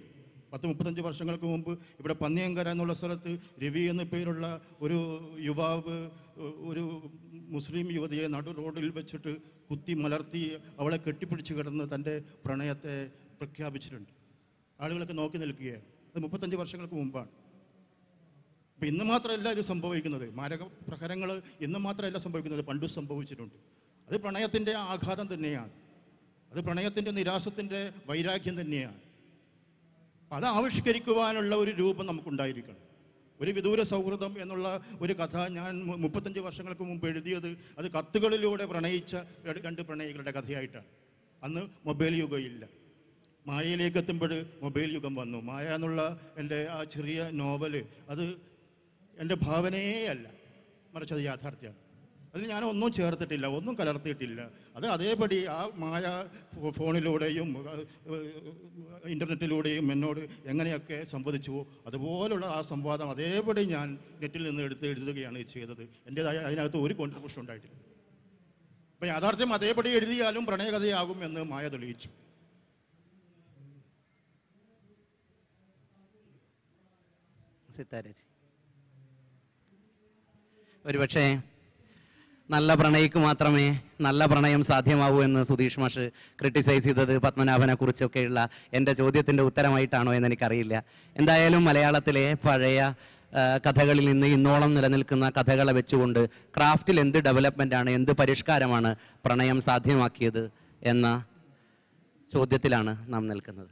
പത്ത് മുപ്പത്തഞ്ച് വർഷങ്ങൾക്ക് മുമ്പ് ഇവിടെ പന്നിയങ്കര എന്നുള്ള സ്ഥലത്ത് രവി എന്ന പേരുള്ള ഒരു യുവാവ് ഏഹ്, ഒരു മുസ്ലിം യുവതിയെ നടു റോഡിൽ വെച്ചിട്ട് കുത്തി മലർത്തി അവളെ കെട്ടിപ്പിടിച്ച് കിടന്ന് തൻ്റെ പ്രണയത്തെ പ്രഖ്യാപിച്ചിട്ടുണ്ട് ആളുകളൊക്കെ നോക്കി നിൽക്കുകയാണ് അത് മുപ്പത്തഞ്ച് വർഷങ്ങൾക്ക് മുമ്പാണ് അപ്പം ഇന്ന് മാത്രമല്ല ഇത് സംഭവിക്കുന്നത് മാരക പ്രഹരങ്ങൾ ഇന്ന് മാത്രമല്ല സംഭവിക്കുന്നത് പണ്ടും സംഭവിച്ചിട്ടുണ്ട് അത് പ്രണയത്തിൻ്റെ ആഘാതം തന്നെയാണ് അത് പ്രണയത്തിൻ്റെ നിരാശത്തിൻ്റെ വൈരാഗ്യം തന്നെയാണ് അത് ആവിഷ്കരിക്കുവാനുള്ള ഒരു രൂപം നമുക്കുണ്ടായിരിക്കണം ഒരു വിദൂര സൗഹൃദം എന്നുള്ള ഒരു കഥ ഞാൻ മു- മുപ്പത്തഞ്ച് വർഷങ്ങൾക്ക് മുമ്പ് എഴുതിയത് അത് കത്തുകളിലൂടെ പ്രണയിച്ച ര- രണ്ട് പ്രണയികളുടെ കഥയായിട്ടാണ് അന്ന് മൊബൈൽ യുഗമില്ല മായയിലേക്ക് എത്തുമ്പോൾ മൊബൈൽ യുഗം വന്നു മായ എന്നുള്ള എൻ്റെ ആ ചെറിയ നോവല് അത് എൻ്റെ ഭാവനയേ അല്ല മറിച്ച് അത് യാഥാർത്ഥ്യമാണ് അതിൽ ഞാൻ ഒന്നും ചേർത്തിട്ടില്ല ഒന്നും കലർത്തിയിട്ടില്ല അത് അതേപടി ആ മായ ഫോ- ഫോണിലൂടെയും ഇൻ്റർനെറ്റിലൂടെയും എന്നോട് എങ്ങനെയൊക്കെ സംവദിച്ചുവോ അതുപോലുള്ള ആ സംവാദം അതേപടി ഞാൻ നെറ്റിൽ നിന്ന് എടുത്ത് എഴുതുകയാണ് ചെയ്തത് എൻ്റേതായ അതിനകത്ത് ഒരു കോൺട്രിബ്യൂഷൻ ഉണ്ടായിട്ടില്ല അപ്പം യാഥാർത്ഥ്യം അതേപടി എഴുതിയാലും പ്രണയകഥയാകും എന്ന് മായ തെളിയിച്ചു സിത്താരജി ഒരുപക്ഷെ നല്ല പ്രണയിക്ക് മാത്രമേ നല്ല പ്രണയം സാധ്യമാവൂ എന്ന് സുധീഷ് മാഷ് ക്രിട്ടിസൈസ് ചെയ്തത് പത്മനാഭനെ കുറിച്ചൊക്കെയുള്ള എൻ്റെ ചോദ്യത്തിൻ്റെ ഉത്തരമായിട്ടാണോ എന്ന് എനിക്കറിയില്ല എന്തായാലും മലയാളത്തിലെ പഴയ ആ, കഥകളിൽ നിന്ന് ഇന്നോളം നിലനിൽക്കുന്ന കഥകളെ വെച്ചുകൊണ്ട് ക്രാഫ്റ്റിൽ എന്ത് ഡെവലപ്മെൻ്റ് ആണ് എന്ത് പരിഷ്കാരമാണ് പ്രണയം സാധ്യമാക്കിയത് എന്ന ചോദ്യത്തിലാണ് നാം നിൽക്കുന്നത്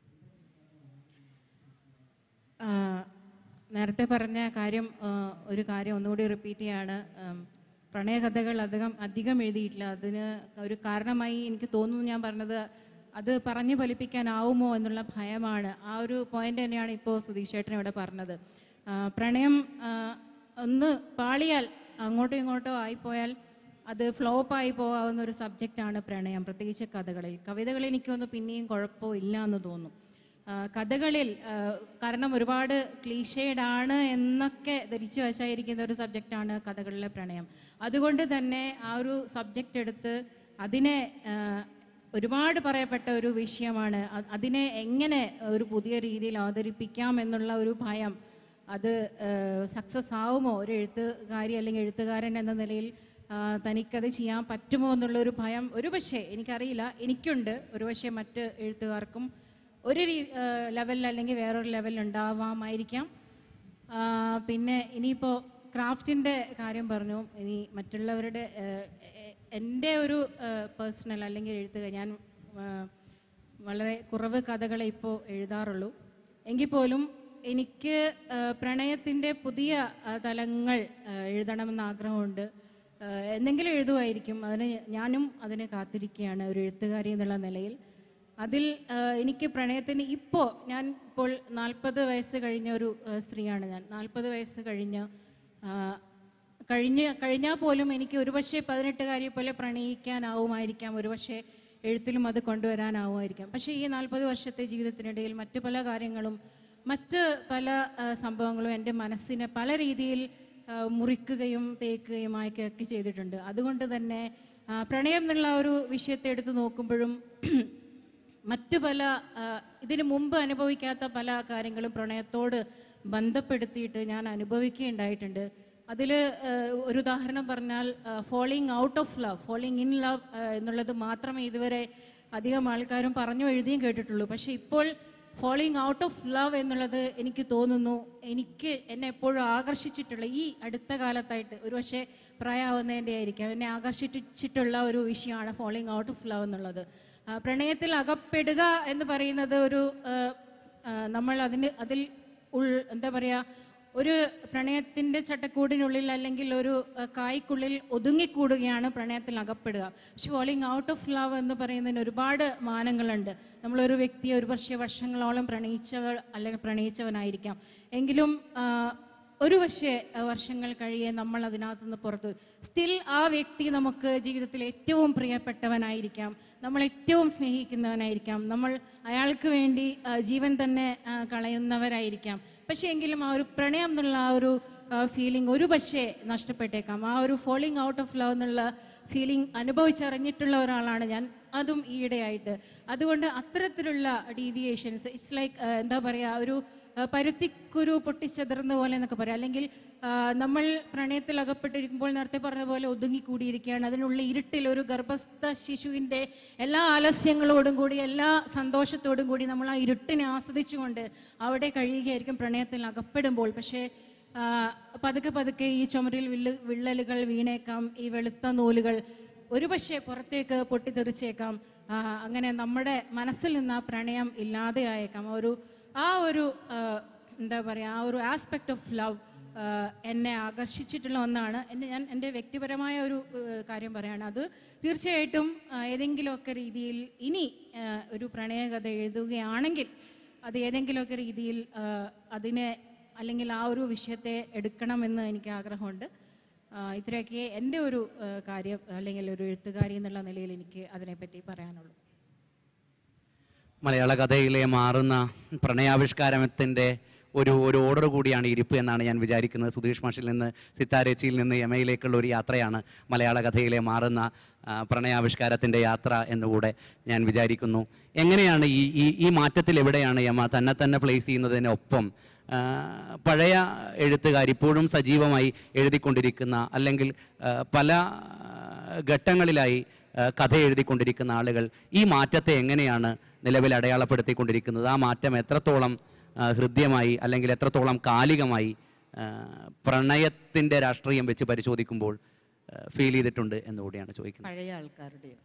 ആ, നേരത്തെ പറഞ്ഞ കാര്യം ആ, ഒരു കാര്യം ഒന്നുകൂടി റിപ്പീറ്റ് ചെയ്യാണ് ഉം, പ്രണയകഥകൾ അധികം അധികം എഴുതിയിട്ടില്ല അതിന് ഒരു കാരണമായി എനിക്ക് തോന്നുന്നു ഞാൻ പറഞ്ഞത് അത് പറഞ്ഞു ഫലിപ്പിക്കാനാവുമോ എന്നുള്ള ഭയമാണ് ആ ഒരു പോയിന്റ് തന്നെയാണ് ഇപ്പോൾ സുധീഷ് ചേട്ടൻ ഇവിടെ പറഞ്ഞത് ആ, പ്രണയം ആ, ഒന്ന് പാളിയാൽ അങ്ങോട്ടോ ഇങ്ങോട്ടോ ആയിപ്പോയാൽ അത് ഫ്ലോപ്പായി പോകാവുന്ന ഒരു സബ്ജക്റ്റാണ് പ്രണയം പ്രത്യേകിച്ച് കഥകളിൽ കവിതകളിൽ എനിക്കൊന്ന് പിന്നെയും കുഴപ്പമില്ല എന്ന് തോന്നുന്നു ആ, കഥകളിൽ ആ, കാരണം ഒരുപാട് ക്ലീഷേഡ് ആണ് എന്നൊക്കെ ധരിച്ചു വശായിരിക്കുന്ന ഒരു സബ്ജക്റ്റാണ് കഥകളിലെ പ്രണയം അതുകൊണ്ട് തന്നെ ആ ഒരു സബ്ജക്റ്റ് എടുത്ത് അതിനെ ആ, ഒരുപാട് പറയപ്പെട്ട ഒരു വിഷയമാണ് അ- അതിനെ എങ്ങനെ ഒരു പുതിയ രീതിയിൽ അവതരിപ്പിക്കാം എന്നുള്ള ഒരു ഭയം അത് സക്സസ് ആവുമോ ഒരു എഴുത്തുകാരി അല്ലെങ്കിൽ എഴുത്തുകാരൻ എന്ന നിലയിൽ ആ, തനിക്കത് ചെയ്യാൻ പറ്റുമോ എന്നുള്ള ഒരു ഭയം ഒരു പക്ഷേ എനിക്കറിയില്ല എനിക്കുണ്ട് ഒരു പക്ഷേ മറ്റ് എഴുത്തുകാർക്കും ഒരു രീ ലെവലിൽ അല്ലെങ്കിൽ വേറൊരു ലെവലിൽ ഉണ്ടാവാമായിരിക്കാം ആ, പിന്നെ ഇനിയിപ്പോൾ ക്രാഫ്റ്റിൻ്റെ കാര്യം പറഞ്ഞു ഇനി മറ്റുള്ളവരുടെ ഏഹ്, എ- എൻ്റെ ഒരു പേഴ്സണൽ അല്ലെങ്കിൽ എഴുത്തുക ഞാൻ ആ, വളരെ കുറവ് കഥകളെ ഇപ്പോൾ എഴുതാറുള്ളൂ എങ്കിൽ പോലും എനിക്ക് പ്രണയത്തിൻ്റെ പുതിയ ആ, തലങ്ങൾ ആ, എഴുതണമെന്ന് ആഗ്രഹമുണ്ട് ആ, എന്തെങ്കിലും എഴുതുമായിരിക്കും അതിന് ഞാനും അതിന് കാത്തിരിക്കുകയാണ് ഒരു എഴുത്തുകാരി എന്നുള്ള നിലയിൽ അതിൽ ആ, എനിക്ക് പ്രണയത്തിന് ഇപ്പോൾ ഞാൻ ഇപ്പോൾ നാൽപ്പത് വയസ്സ് കഴിഞ്ഞ ഒരു ആ, സ്ത്രീയാണ് ഞാൻ നാൽപ്പത് വയസ്സ് കഴിഞ്ഞ ആ, കഴിഞ്ഞ് കഴിഞ്ഞാൽ പോലും എനിക്ക് ഒരുപക്ഷെ പതിനെട്ടുകാരിയെ പോലെ പ്രണയിക്കാനാവുമായിരിക്കാം ഒരുപക്ഷെ എഴുത്തിലും അത് കൊണ്ടുവരാനാവുമായിരിക്കാം പക്ഷേ ഈ നാൽപ്പത് വർഷത്തെ ജീവിതത്തിനിടയിൽ മറ്റു പല കാര്യങ്ങളും മറ്റ് പല ആ, സംഭവങ്ങളും എൻ്റെ മനസ്സിനെ പല രീതിയിൽ ആ, മുറിക്കുകയും തേക്കുകയും മായ്ക്കുകയൊക്കെ ചെയ്തിട്ടുണ്ട് അതുകൊണ്ട് തന്നെ ആ, പ്രണയം എന്നുള്ള ഒരു വിഷയത്തെ എടുത്ത് നോക്കുമ്പോഴും മറ്റു പല ആ, ഇതിനു മുമ്പ് അനുഭവിക്കാത്ത പല കാര്യങ്ങളും പ്രണയത്തോട് ബന്ധപ്പെടുത്തിയിട്ട് ഞാൻ അനുഭവിക്കുകയുണ്ടായിട്ടുണ്ട് അതിൽ ഒരു ഉദാഹരണം പറഞ്ഞാൽ falling out of love falling in love എന്നുള്ളത് മാത്രമേ ഇതുവരെ അധികം ആൾക്കാരും പറഞ്ഞു എഴുതിയും കേട്ടിട്ടുള്ളൂ പക്ഷേ ഇപ്പോൾ ഫോളിങ് ഔട്ട് ഓഫ് ലവ് എന്നുള്ളത് എനിക്ക് തോന്നുന്നു എനിക്ക് എന്നെ എപ്പോഴും ആകർഷിച്ചിട്ടുള്ള ഈ അടുത്ത കാലത്തായിട്ട് ഒരുപക്ഷെ പ്രായമാവുന്നതിൻ്റെ ആയിരിക്കാം എന്നെ ആകർഷിച്ചിട്ടുള്ള ഒരു വിഷയമാണ് ഫോളിങ് ഔട്ട് ഓഫ് ലവ് എന്നുള്ളത് ആ, പ്രണയത്തിൽ അകപ്പെടുക എന്ന് പറയുന്നത് ഒരു ആ, ആ, നമ്മൾ അതിന് അതിൽ ഉൾ എന്താ പറയുക ഒരു പ്രണയത്തിൻ്റെ ചട്ടക്കൂടിനുള്ളിൽ അല്ലെങ്കിൽ ഒരു ആ, കായ്ക്കുള്ളിൽ ഒതുങ്ങിക്കൂടുകയാണ് പ്രണയത്തിൽ അകപ്പെടുക പക്ഷെ ഫോളിങ് ഔട്ട് ഓഫ് ലവ് എന്ന് പറയുന്നതിന് ഒരുപാട് മാനങ്ങളുണ്ട് നമ്മളൊരു വ്യക്തിയെ ഒരു പക്ഷേ വർഷങ്ങളോളം പ്രണയിച്ചവൾ അല്ലെങ്കിൽ പ്രണയിച്ചവനായിരിക്കാം എങ്കിലും ആ, ഒരു പക്ഷേ ആ, വർഷങ്ങൾ കഴിയെ നമ്മൾ അതിനകത്ത് നിന്ന് പുറത്തു സ്റ്റിൽ ആ വ്യക്തി നമുക്ക് ജീവിതത്തിൽ ഏറ്റവും പ്രിയപ്പെട്ടവനായിരിക്കാം നമ്മൾ ഏറ്റവും സ്നേഹിക്കുന്നവനായിരിക്കാം നമ്മൾ അയാൾക്ക് വേണ്ടി ആ, ജീവൻ തന്നെ ആ, കളയുന്നവരായിരിക്കാം പക്ഷേ എങ്കിലും ആ ഒരു പ്രണയം എന്നുള്ള ആ ഒരു ഫീലിംഗ് ഒരു പക്ഷേ നഷ്ടപ്പെട്ടേക്കാം ആ ഒരു ഫോളിങ് ഔട്ട് ഓഫ് ലവ് എന്നുള്ള ഫീലിംഗ് അനുഭവിച്ചറിഞ്ഞിട്ടുള്ള ഒരാളാണ് ഞാൻ അതും ഈയിടെയായിട്ട് അതുകൊണ്ട് അത്തരത്തിലുള്ള ഡീവിയേഷൻസ് ഇറ്റ്സ് ലൈക്ക് എന്താ പറയുക ഒരു ആ, പരുത്തിക്കുരു പൊട്ടിച്ചെതറുന്ന പോലെ എന്നൊക്കെ പറയാം അല്ലെങ്കിൽ ആ, നമ്മൾ പ്രണയത്തിൽ അകപ്പെട്ടിരിക്കുമ്പോൾ നേരത്തെ പറഞ്ഞ പോലെ ഒതുങ്ങിക്കൂടിയിരിക്കുകയാണ് അതിനുള്ള ഇരുട്ടിൽ ഒരു ഗർഭസ്ഥ ശിശുവിൻ്റെ എല്ലാ ആലസ്യങ്ങളോടും കൂടി എല്ലാ സന്തോഷത്തോടും കൂടി നമ്മൾ ആ ഇരുട്ടിനെ ആസ്വദിച്ചുകൊണ്ട് അവിടെ കഴിയുകയായിരിക്കും പ്രണയത്തിൽ അകപ്പെടുമ്പോൾ പക്ഷേ ആ, പതുക്കെ പതുക്കെ ഈ ചുമരിൽ വില്ല് വിള്ളലുകൾ വീണേക്കാം ഈ വെളുത്ത നൂലുകൾ ഒരുപക്ഷെ പുറത്തേക്ക് പൊട്ടിത്തെറിച്ചേക്കാം ആ, അങ്ങനെ നമ്മുടെ മനസ്സിൽ നിന്ന് ആ പ്രണയം ഇല്ലാതെയായേക്കാം ആ ഒരു ആ ഒരു ആ, എന്താ പറയുക ആ ഒരു ആസ്പെക്ട് ഓഫ് ലവ് എന്നെ ആകർഷിച്ചിട്ടുള്ള ഒന്നാണ് എന്നെ ഞാൻ എൻ്റെ വ്യക്തിപരമായ ഒരു ആ, കാര്യം പറയാണ് അത് തീർച്ചയായിട്ടും ആ, ഏതെങ്കിലുമൊക്കെ രീതിയിൽ ഇനി ആ, ഒരു പ്രണയകഥ എഴുതുകയാണെങ്കിൽ അത് ഏതെങ്കിലുമൊക്കെ രീതിയിൽ ആ, അതിനെ അല്ലെങ്കിൽ ആ ഒരു വിഷയത്തെ എടുക്കണമെന്ന് എനിക്ക് ആഗ്രഹമുണ്ട് ആ, ഇത്രയൊക്കെ എൻ്റെ ഒരു ആ, കാര്യം അല്ലെങ്കിൽ ഒരു എഴുത്തുകാരി എന്നുള്ള നിലയിൽ എനിക്ക് അതിനെപ്പറ്റി പറയാനുള്ളൂ മലയാള കഥയിലെ മാറുന്ന പ്രണയാവിഷ്കാരത്തിൻ്റെ ഒരു ഒരു ഓർഡർ കൂടിയാണ് ഇരിപ്പ് എന്നാണ് ഞാൻ വിചാരിക്കുന്നത് സുധീഷ് മാഷിൽ നിന്ന് സിത്താരേച്ചിയിൽ നിന്ന് യമയിലേക്കുള്ള ഒരു യാത്രയാണ് മലയാള കഥയിലെ മാറുന്ന ആ, പ്രണയാവിഷ്കാരത്തിൻ്റെ യാത്ര എന്നുകൂടെ ഞാൻ വിചാരിക്കുന്നു എങ്ങനെയാണ് ഈ ഈ ഈ മാറ്റത്തിൽ എവിടെയാണ് യമ തന്നെ തന്നെ പ്ലേസ് ചെയ്യുന്നതിനൊപ്പം ആ, പഴയ എഴുത്തുകാർ ഇപ്പോഴും സജീവമായി എഴുതിക്കൊണ്ടിരിക്കുന്ന അല്ലെങ്കിൽ ആ, പല ആ, ഘട്ടങ്ങളിലായി ആ, കഥ എഴുതിക്കൊണ്ടിരിക്കുന്ന ആളുകൾ ഈ മാറ്റത്തെ എങ്ങനെയാണ് നിലവിൽ അടയാളപ്പെടുത്തിക്കൊണ്ടിരിക്കുന്നത് ആ മാറ്റം എത്രത്തോളം ആ, ഹൃദ്യമായി അല്ലെങ്കിൽ എത്രത്തോളം കാലികമായി ആ, പ്രണയത്തിൻ്റെ രാഷ്ട്രീയം വെച്ച് പരിശോധിക്കുമ്പോൾ ഫീൽ ചെയ്തിട്ടുണ്ട് എന്നുകൂടിയാണ് ചോദിക്കുന്നത് പഴയ ആൾക്കാരുടെയോ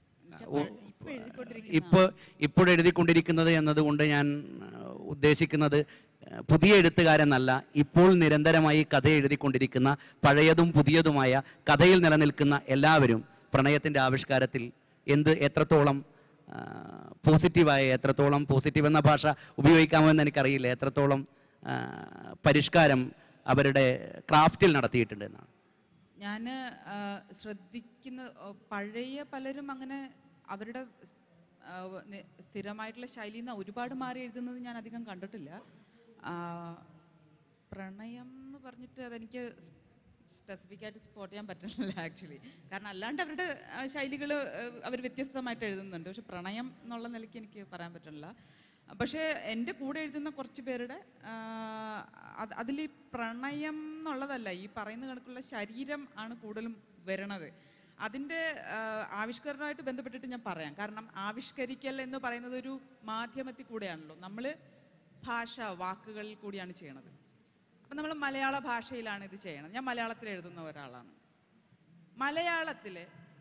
ഇപ്പോൾ ഇപ്പോൾ എഴുതിക്കൊണ്ടിരിക്കുന്നത് എന്നതുകൊണ്ട് ഞാൻ ആ, ഉദ്ദേശിക്കുന്നത് ആ, പുതിയ എഴുത്തുകാരെന്നല്ല ഇപ്പോൾ നിരന്തരമായി കഥ എഴുതിക്കൊണ്ടിരിക്കുന്ന പഴയതും പുതിയതുമായ കഥയിൽ നിലനിൽക്കുന്ന എല്ലാവരും പ്രണയത്തിൻ്റെ ആവിഷ്കാരത്തിൽ എന്ത് എത്രത്തോളം ആ, പോസിറ്റീവായ എത്രത്തോളം പോസിറ്റീവ് എന്ന ഭാഷ ഉപയോഗിക്കാമോ എന്ന് എനിക്കറിയില്ല എത്രത്തോളം ആ, പരിഷ്കാരം അവരുടെ ക്രാഫ്റ്റിൽ നടത്തിയിട്ടുണ്ട് എന്നാണ് ഞാൻ ശ്രദ്ധിക്കുന്ന ആ, പഴയ പലരും അങ്ങനെ അവരുടെ സ്- ആ, നി- സ്ഥിരമായിട്ടുള്ള ശൈലിയിൽ നിന്ന് ഒരുപാട് മാറി എഴുതുന്നത് ഞാൻ അധികം കണ്ടിട്ടില്ല ആ, പ്രണയം എന്ന് പറഞ്ഞിട്ട് അതെനിക്ക് സ്പെസിഫിക് ആയിട്ട് സ്പോട്ട് ചെയ്യാൻ പറ്റുന്നില്ല ആക്ച്വലി കാരണം അല്ലാണ്ട് അവരുടെ ശൈലികൾ അവർ വ്യത്യസ്തമായിട്ട് എഴുതുന്നുണ്ട് പക്ഷെ പ്രണയം എന്നുള്ള നിലയ്ക്ക് എനിക്ക് പറയാൻ പറ്റുന്നില്ല പക്ഷേ എൻ്റെ കൂടെ എഴുതുന്ന കുറച്ച് പേരുടെ അതിൽ ഈ പ്രണയം എന്നുള്ളതല്ല ഈ പറയുന്ന കണക്കുള്ള ശരീരം ആണ് കൂടുതലും വരണത് അതിൻ്റെ ആ, ആവിഷ്കരണമായിട്ട് ബന്ധപ്പെട്ടിട്ട് ഞാൻ പറയാം കാരണം ആവിഷ്കരിക്കൽ എന്ന് പറയുന്നത് ഒരു മാധ്യമത്തിൽ കൂടെയാണല്ലോ നമ്മൾ ഭാഷ വാക്കുകളിൽ കൂടിയാണ് ചെയ്യണത് അപ്പം നമ്മൾ മലയാള ഭാഷയിലാണ് ഇത് ചെയ്യണത് ഞാൻ മലയാളത്തിൽ എഴുതുന്ന ഒരാളാണ് മലയാളത്തിൽ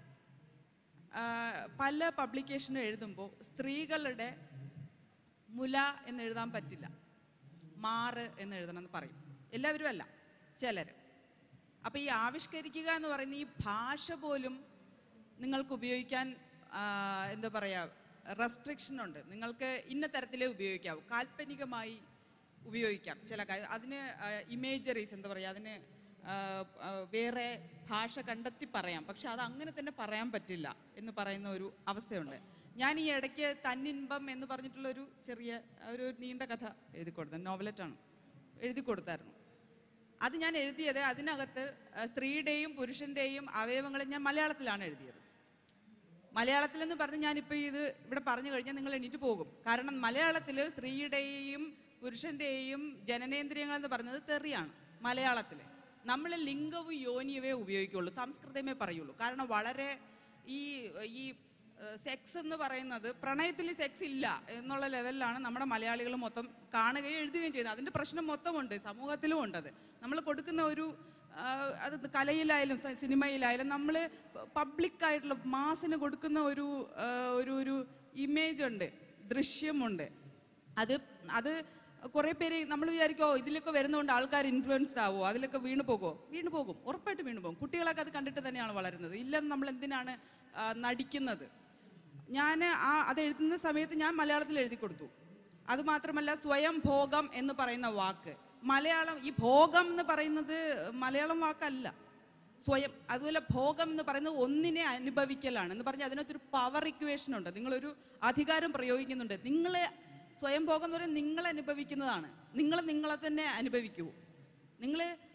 പല പബ്ലിക്കേഷനും എഴുതുമ്പോൾ സ്ത്രീകളുടെ മുല എന്ന് എഴുതാൻ പറ്റില്ല മാറ് എന്ന് എഴുതണം എന്ന് പറയും എല്ലാവരും അല്ല ചിലർ അപ്പോൾ ഈ ആവിഷ്കരിക്കുക എന്ന് പറയുന്ന ഈ ഭാഷ പോലും നിങ്ങൾക്ക് ഉപയോഗിക്കാൻ ആ, എന്താ പറയുക റെസ്ട്രിക്ഷൻ ഉണ്ട് നിങ്ങൾക്ക് ഇന്ന തരത്തിലേ ഉപയോഗിക്കാവൂ കാൽപ്പനികമായി ഉപയോഗിക്കാം ചില കാര്യം അതിന് ഇമേജറീസ് എന്താ പറയുക അതിന് ആ, ആ, വേറെ ഭാഷ കണ്ടെത്തി പറയാം പക്ഷെ അത് അങ്ങനെ തന്നെ പറയാൻ പറ്റില്ല എന്ന് പറയുന്ന ഒരു അവസ്ഥയുണ്ട് ഞാൻ ഈ ഇടയ്ക്ക് തന്നിൻപം എന്ന് പറഞ്ഞിട്ടുള്ള ഒരു ചെറിയ ഒരു നീണ്ട കഥ എഴുതി കൊടുത്തു നോവലറ്റാണ് എഴുതി കൊടുത്തായിരുന്നു അത് ഞാൻ എഴുതിയത് അതിനകത്ത് ആ, സ്ത്രീയുടെയും പുരുഷന്റെയും അവയവങ്ങൾ ഞാൻ മലയാളത്തിലാണ് എഴുതിയത് മലയാളത്തിൽ എന്ന് പറഞ്ഞ് ഞാനിപ്പോൾ ഇത് ഇവിടെ പറഞ്ഞു കഴിഞ്ഞാൽ നിങ്ങൾ എണീറ്റ് പോകും കാരണം മലയാളത്തിൽ സ്ത്രീയുടെയും പുരുഷന്റെയും ജനനേന്ദ്രിയങ്ങൾ എന്ന് പറയുന്നത് തെറിയാണ് മലയാളത്തിൽ നമ്മൾ ലിംഗവും യോനിയവേ ഉപയോഗിക്കുള്ളൂ സംസ്കൃതമേ പറയുള്ളൂ കാരണം വളരെ ഈ ഈ സെക്സ് എന്ന് പറയുന്നത് പ്രണയത്തിൽ സെക്സ് ഇല്ല എന്നുള്ള ലെവലിലാണ് നമ്മുടെ മലയാളികൾ മൊത്തം കാണുകയും എഴുതുകയും ചെയ്യുന്നത് അതിൻ്റെ പ്രശ്നം മൊത്തമുണ്ട് സമൂഹത്തിലും ഉണ്ട് അത് നമ്മൾ കൊടുക്കുന്ന ഒരു ആ, അത് കലയിലായാലും സ- സിനിമയിലായാലും നമ്മൾ പബ്ലിക്കായിട്ടുള്ള മാസിന് കൊടുക്കുന്ന ഒരു ആ, ഒരു ഒരു ഇമേജ് ഉണ്ട് ദൃശ്യമുണ്ട് അത് അത് കുറേ പേര് നമ്മൾ വിചാരിക്കോ ഇതിലൊക്കെ വരുന്നതുകൊണ്ട് ആൾക്കാർ ഇൻഫ്ലുവൻസ്ഡ് ആവുമോ അതിലൊക്കെ വീണ് പോകുമോ വീണ് പോകും ഉറപ്പായിട്ട് വീണ് പോകും കുട്ടികളൊക്കെ അത് കണ്ടിട്ട് തന്നെയാണ് വളരുന്നത് ഇല്ലെന്ന് നമ്മൾ എന്തിനാണ് ആ, നടിക്കുന്നത് ഞാൻ ആ അത് എഴുതുന്ന സമയത്ത് ഞാൻ മലയാളത്തിൽ എഴുതി കൊടുത്തു അതുമാത്രമല്ല സ്വയം ഭോഗം എന്ന് പറയുന്ന വാക്ക് മലയാളം ഈ ഭോഗം എന്ന് പറയുന്നത് മലയാളം വാക്കല്ല സ്വയം അതുപോലെ ഭോഗം എന്ന് പറയുന്നത് ഒന്നിനെ അനുഭവിക്കലാണ് എന്ന് പറഞ്ഞാൽ അതിനകത്തൊരു പവർ ഇക്വേഷൻ ഉണ്ട് നിങ്ങളൊരു അധികാരം പ്രയോഗിക്കുന്നുണ്ട് നിങ്ങളെ സ്വയം ഭോഗം എന്ന് പറയുന്നത് നിങ്ങൾ അനുഭവിക്കുന്നതാണ് നിങ്ങൾ നിങ്ങളെ തന്നെ അനുഭവിക്കൂ നിങ്ങൾ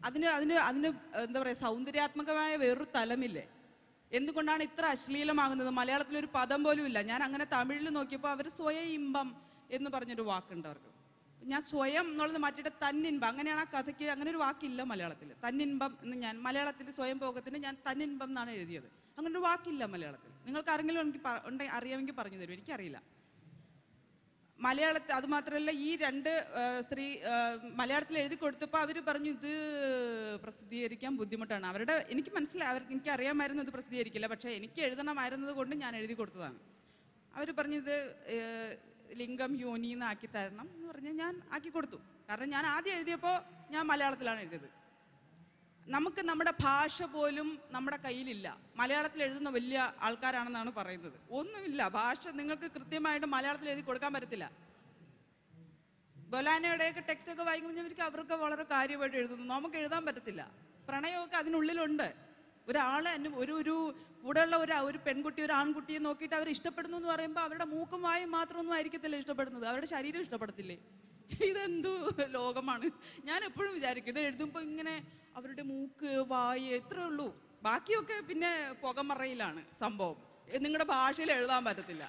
അതിന് അതിന് അതിന് എന്താ പറയുക സൗന്ദര്യാത്മകമായ വേറൊരു തലമില്ലേ എന്തുകൊണ്ടാണ് ഇത്ര അശ്ലീലമാകുന്നത് മലയാളത്തിൽ ഒരു പദം പോലും ഇല്ല ഞാൻ അങ്ങനെ തമിഴിൽ നോക്കിയപ്പോൾ അവർ സ്വയം ഇമ്പം എന്ന് പറഞ്ഞൊരു വാക്കുണ്ട് അവർക്ക് ഞാൻ സ്വയം എന്നുള്ളത് മാറ്റിയിട്ട് തന്നിൻപം അങ്ങനെയാണ് ആ കഥയ്ക്ക് അങ്ങനെ ഒരു വാക്കില്ല മലയാളത്തിൽ തന്നിൻപം എന്ന് ഞാൻ മലയാളത്തിൽ സ്വയം ഭോഗത്തിന് ഞാൻ തന്നിൻപം എന്നാണ് എഴുതിയത് അങ്ങനെ ഒരു വാക്കില്ല മലയാളത്തിൽ നിങ്ങൾക്ക് ആരെങ്കിലും എനിക്ക് പ- ഉണ്ടെ അറിയാമെങ്കിൽ പറഞ്ഞു തരും എനിക്കറിയില്ല മലയാളത്തിൽ അത് മാത്രമല്ല ഈ രണ്ട് ആ, സ്ത്രീ ആ, മലയാളത്തിൽ എഴുതി കൊടുത്തപ്പോൾ അവർ പറഞ്ഞു ഇത് പ്രസിദ്ധീകരിക്കാൻ ബുദ്ധിമുട്ടാണ് അവരുടെ എനിക്ക് മനസ്സിലായി അവർക്ക് എനിക്ക് അറിയാമായിരുന്നു ഇത് പ്രസിദ്ധീകരിക്കില്ല പക്ഷേ എനിക്ക് എഴുതണമായിരുന്നത് കൊണ്ട് ഞാൻ എഴുതി കൊടുത്തതാണ് അവർ പറഞ്ഞത് ലിംഗം യോനി എന്നാക്കി തരണം എന്ന് പറഞ്ഞ് ഞാൻ ആക്കി കൊടുത്തു കാരണം ഞാൻ ആദ്യം എഴുതിയപ്പോൾ ഞാൻ മലയാളത്തിലാണ് എഴുതിയത് നമുക്ക് നമ്മുടെ ഭാഷ പോലും നമ്മുടെ കയ്യിലില്ല മലയാളത്തിൽ എഴുതുന്ന വലിയ ആൾക്കാരാണെന്നാണ് പറയുന്നത് ഒന്നുമില്ല ഭാഷ നിങ്ങൾക്ക് കൃത്യമായിട്ട് മലയാളത്തിൽ എഴുതി കൊടുക്കാൻ പറ്റത്തില്ല ബൊലാനയുടെയൊക്കെ ടെക്സ്റ്റ് ഒക്കെ വായിക്കുമ്പോൾ അവർക്ക് അവർക്ക് വളരെ കാര്യമായിട്ട് എഴുതുന്നു നമുക്ക് എഴുതാൻ പറ്റത്തില്ല പ്രണയമൊക്കെ അതിനുള്ളിലുണ്ട് ഒരാളെ അനു- ഒരു ഒരു കൂടെയുള്ള ഒരു ഒരു പെൺകുട്ടി ഒരു ആൺകുട്ടിയെ നോക്കിയിട്ട് അവർ ഇഷ്ടപ്പെടുന്നു എന്ന് പറയുമ്പോൾ അവരുടെ മൂക്കും വായും മാത്രമൊന്നും ആയിരിക്കത്തില്ല ഇഷ്ടപ്പെടുന്നത് അവരുടെ ശരീരം ഇഷ്ടപ്പെടത്തില്ലേ ഇതെന്തു ലോകമാണ് ഞാൻ എപ്പോഴും വിചാരിക്കും ഇത് എഴുതുമ്പോൾ ഇങ്ങനെ അവരുടെ മൂക്ക് വായ് ഇത്രേ ഉള്ളൂ ബാക്കിയൊക്കെ പിന്നെ പുകമറയിലാണ് സംഭവം നിങ്ങളുടെ ഭാഷയിൽ എഴുതാൻ പറ്റത്തില്ല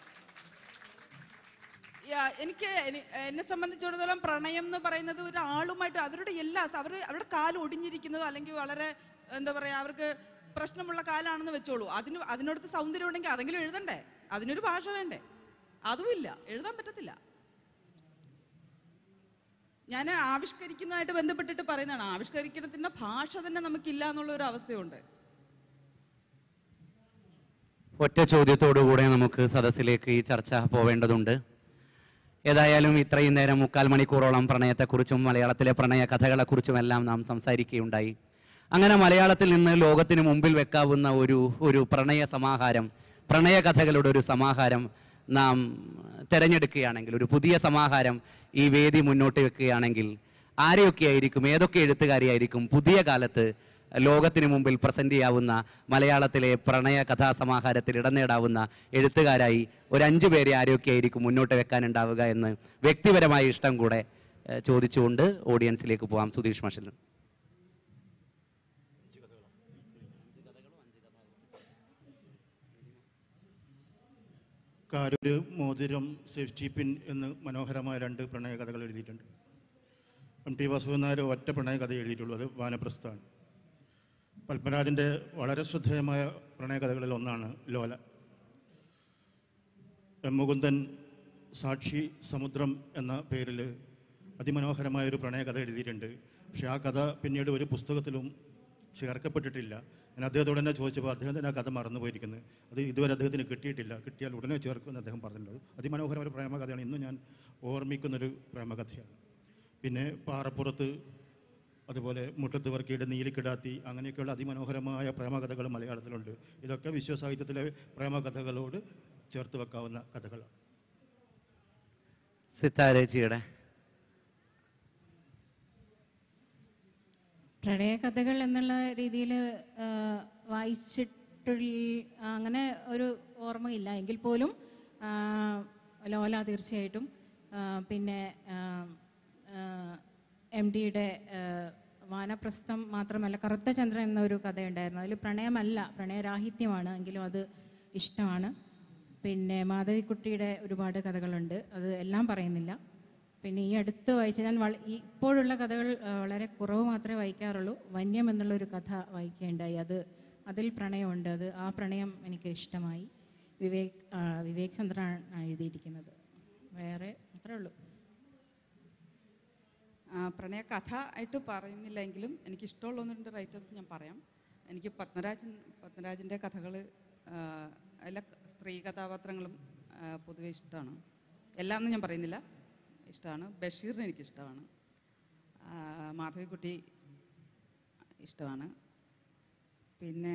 യാ, എനിക്ക് എനി- എന്നെ സംബന്ധിച്ചിടത്തോളം പ്രണയം എന്ന് പറയുന്നത് ഒരാളുമായിട്ട് അവരുടെ എല്ലാ അവർ അവരുടെ കാല് ഒടിഞ്ഞിരിക്കുന്നത് അല്ലെങ്കിൽ വളരെ എന്താ പറയുക അവർക്ക് പ്രശ്നമുള്ള കാലാണെന്ന് വെച്ചോളൂ അതിന് അതിനടുത്ത് സൗന്ദര്യം ഉണ്ടെങ്കിൽ അതെങ്കിലും എഴുതണ്ടേ അതിനൊരു ഭാഷ വേണ്ടേ അതുമില്ല എഴുതാൻ പറ്റത്തില്ല ഞാൻ ആവിഷ്കരിക്കുന്നതായിട്ട് ബന്ധപ്പെട്ടിട്ട് പറയുന്നതാണ് ആവിഷ്കരിക്കുന്നതിൻ്റെ ഭാഷ തന്നെ നമുക്കില്ല എന്നുള്ള ഒരു അവസ്ഥയുണ്ട് ഒറ്റ ചോദ്യത്തോടുകൂടെ നമുക്ക് സദസ്സിലേക്ക് ഈ ചർച്ച പോവേണ്ടതുണ്ട് ഏതായാലും ഇത്രയും നേരം മുക്കാൽ മണിക്കൂറോളം പ്രണയത്തെക്കുറിച്ചും മലയാളത്തിലെ പ്രണയ കഥകളെക്കുറിച്ചും എല്ലാം നാം സംസാരിക്കുകയുണ്ടായി അങ്ങനെ മലയാളത്തിൽ നിന്ന് ലോകത്തിന് മുമ്പിൽ വെക്കാവുന്ന ഒരു ഒരു പ്രണയ സമാഹാരം പ്രണയ കഥകളുടെ ഒരു സമാഹാരം നാം തിരഞ്ഞെടുക്കുകയാണെങ്കിൽ ഒരു പുതിയ സമാഹാരം ഈ വേദി മുന്നോട്ട് വെക്കുകയാണെങ്കിൽ ആരെയൊക്കെ ആയിരിക്കും ഏതൊക്കെ എഴുത്തുകാരിയായിരിക്കും പുതിയ കാലത്ത് ലോകത്തിന് മുമ്പിൽ പ്രസന്റ് ചെയ്യാവുന്ന മലയാളത്തിലെ പ്രണയ കഥാസമാഹാരത്തിൽ ഇടം നേടാവുന്ന എഴുത്തുകാരായി ഒരു അഞ്ചു പേരെ ആരെയൊക്കെ ആയിരിക്കും മുന്നോട്ട് വെക്കാനുണ്ടാവുക എന്ന് വ്യക്തിപരമായ ഇഷ്ടം കൂടെ ഏഹ്, ചോദിച്ചുകൊണ്ട് ഓഡിയൻസിലേക്ക് പോകാം സുധീഷ് മഷൽ കാരൊരു മോതിരം സേഫ്റ്റി പിൻ എന്ന് മനോഹരമായ രണ്ട് പ്രണയ കഥകൾ എഴുതിയിട്ടുണ്ട് എം ടി വാസുദേവൻ നായർ ഒറ്റ പ്രണയ കഥ എഴുതിയിട്ടുള്ളൂ അത് വാനപ്രസ്ഥാണ് പത്മരാജൻ്റെ വളരെ ശ്രദ്ധേയമായ പ്രണയ കഥകളിൽ ഒന്നാണ് ലോല എം മുകുന്ദൻ സാക്ഷി സമുദ്രം എന്ന പേരിൽ അതിമനോഹരമായ ഒരു പ്രണയ കഥ എഴുതിയിട്ടുണ്ട് പക്ഷേ ആ കഥ പിന്നീട് ഒരു പുസ്തകത്തിലും ചേർക്കപ്പെട്ടിട്ടില്ല ഞാൻ അദ്ദേഹത്തോട് തന്നെ ചോദിച്ചപ്പോൾ അദ്ദേഹത്തിന് ആ കഥ മറന്നുപോയിരിക്കുന്നത് അത് ഇതുവരെ അദ്ദേഹത്തിന് കിട്ടിയിട്ടില്ല കിട്ടിയാൽ ഉടനെ ചേർക്കുമെന്ന് അദ്ദേഹം പറഞ്ഞിട്ടുള്ളത് അതിമനോഹരമായ ഒരു പ്രേമകഥയാണ് ഇന്നും ഞാൻ ഓർമ്മിക്കുന്നൊരു പ്രേമകഥയാണ് പിന്നെ പാറപ്പുറത്ത് അതുപോലെ മുട്ടത്ത് വർക്കിയുടെ നീലിക്കിടാത്തി അങ്ങനെയൊക്കെയുള്ള അതിമനോഹരമായ പ്രേമകഥകൾ മലയാളത്തിലുണ്ട് ഇതൊക്കെ വിശ്വസാഹിത്യത്തിലെ പ്രേമകഥകളോട് ചേർത്ത് വെക്കാവുന്ന കഥകളാണ് സിത്താരേച്ചിയുടെ പ്രണയകഥകൾ എന്നുള്ള രീതിയിൽ വായിച്ചിട്ടുള്ള അങ്ങനെ ഒരു ഓർമ്മയില്ല എങ്കിൽ പോലും ആ, ലോല തീർച്ചയായിട്ടും ആ, പിന്നെ എം ഡിയുടെ വാനപ്രസ്ഥം മാത്രമല്ല കറുത്ത ചന്ദ്രൻ എന്നൊരു കഥയുണ്ടായിരുന്നു അതിൽ പ്രണയമല്ല പ്രണയരാഹിത്യമാണ് എങ്കിലും അത് ഇഷ്ടമാണ് പിന്നെ മാധവിക്കുട്ടിയുടെ ഒരുപാട് കഥകളുണ്ട് അത് എല്ലാം പറയുന്നില്ല പിന്നെ ഈ അടുത്ത് വായിച്ച ഞാൻ വള ഈ ഇപ്പോഴുള്ള കഥകൾ ആ, വളരെ കുറവ് മാത്രമേ വായിക്കാറുള്ളൂ വന്യം എന്നുള്ള ഒരു കഥ വായിക്കുകയുണ്ടായി അത് അതിൽ പ്രണയമുണ്ട് അത് ആ പ്രണയം എനിക്ക് ഇഷ്ടമായി വിവേക് ആ, വിവേക് ചന്ദ്രനാണ് എഴുതിയിരിക്കുന്നത് വേറെ അത്രേ ഉള്ളൂ ആ, പ്രണയ കഥ ആയിട്ട് പറയുന്നില്ലെങ്കിലും എനിക്ക് ഇഷ്ടമുള്ള ഒന്ന് രണ്ട് റൈറ്റേഴ്സ് ഞാൻ പറയാം എനിക്ക് പത്മരാജൻ പത്മരാജൻ്റെ കഥകൾ എല്ലാ സ്ത്രീ കഥാപാത്രങ്ങളും ആ, പൊതുവെ ഇഷ്ടമാണ് എല്ലാം ഒന്നും ഞാൻ പറയുന്നില്ല ഇഷ്ടമാണ് ബഷീറിനെ എനിക്കിഷ്ടമാണ് ആ, മാധവിക്കുട്ടി ഇഷ്ടമാണ് പിന്നെ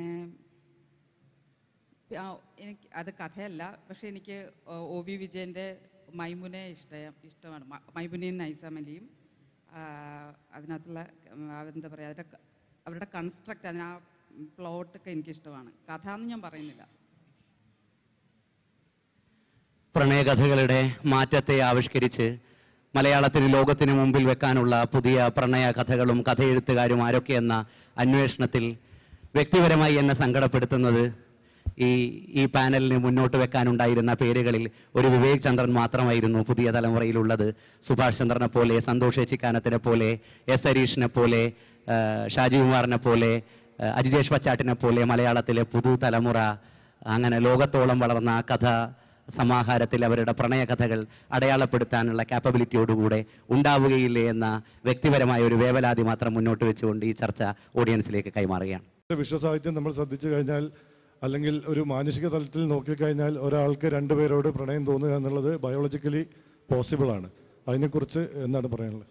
ആ, എനിക്ക് അത് കഥയല്ല പക്ഷെ എനിക്ക് ഒ- ഒ വി വിജയൻ്റെ മൈമുനെ ഇഷ്ട ഇഷ്ടമാണ് മ- മൈമുനെയും നൈസാമലിയും ആ, അതിനകത്തുള്ള ഉം, എന്താ പറയുക അതിൻ്റെ ക- അവരുടെ കൺസ്ട്രക്റ്റ് അതിന് ആ പ്ലോട്ടൊക്കെ എനിക്കിഷ്ടമാണ് കഥ എന്ന് ഞാൻ പറയുന്നില്ല പ്രണയകഥകളുടെ മാറ്റത്തെ ആവിഷ്കരിച്ച് മലയാളത്തിന് ലോകത്തിന് മുമ്പിൽ വെക്കാനുള്ള പുതിയ പ്രണയ കഥകളും കഥയെഴുത്തുകാരും ആരൊക്കെയെന്ന അന്വേഷണത്തിൽ വ്യക്തിപരമായി എന്നെ സങ്കടപ്പെടുത്തുന്നത് ഈ ഈ പാനലിന് മുന്നോട്ട് വെക്കാനുണ്ടായിരുന്ന പേരുകളിൽ ഒരു വിവേക് ചന്ദ്രൻ മാത്രമായിരുന്നു പുതിയ തലമുറയിലുള്ളത് സുഭാഷ് ചന്ദ്രനെ പോലെ സന്തോഷ് ഏച്ചിക്കാനത്തിനെ പോലെ എസ് ഹരീഷിനെ പോലെ ആ, ഷാജി കുമാറിനെ പോലെ ആ, അജിജേഷ് പച്ചാട്ടിനെ പോലെ മലയാളത്തിലെ പുതുതലമുറ അങ്ങനെ ലോകത്തോളം വളർന്ന ആ കഥ സമാഹാരത്തിൽ അവരുടെ പ്രണയകഥകൾ അടയാളപ്പെടുത്താനുള്ള കാപ്പബിലിറ്റിയോടുകൂടെ ഉണ്ടാവുകയില്ലേ എന്ന വ്യക്തിപരമായ ഒരു വേവലാതി മാത്രം മുന്നോട്ട് വെച്ചുകൊണ്ട് ഈ ചർച്ച ഓഡിയൻസിലേക്ക് കൈമാറുകയാണ് വിശ്വസാഹിത്യം നമ്മൾ ശ്രദ്ധിച്ചു കഴിഞ്ഞാൽ അല്ലെങ്കിൽ ഒരു മാനസിക തലത്തിൽ നോക്കിക്കഴിഞ്ഞാൽ ഒരാൾക്ക് രണ്ടുപേരോട് പ്രണയം തോന്നുക എന്നുള്ളത് ബയോളജിക്കലി പോസിബിൾ ആണ് അതിനെക്കുറിച്ച് എന്താണ് പറയാനുള്ളത്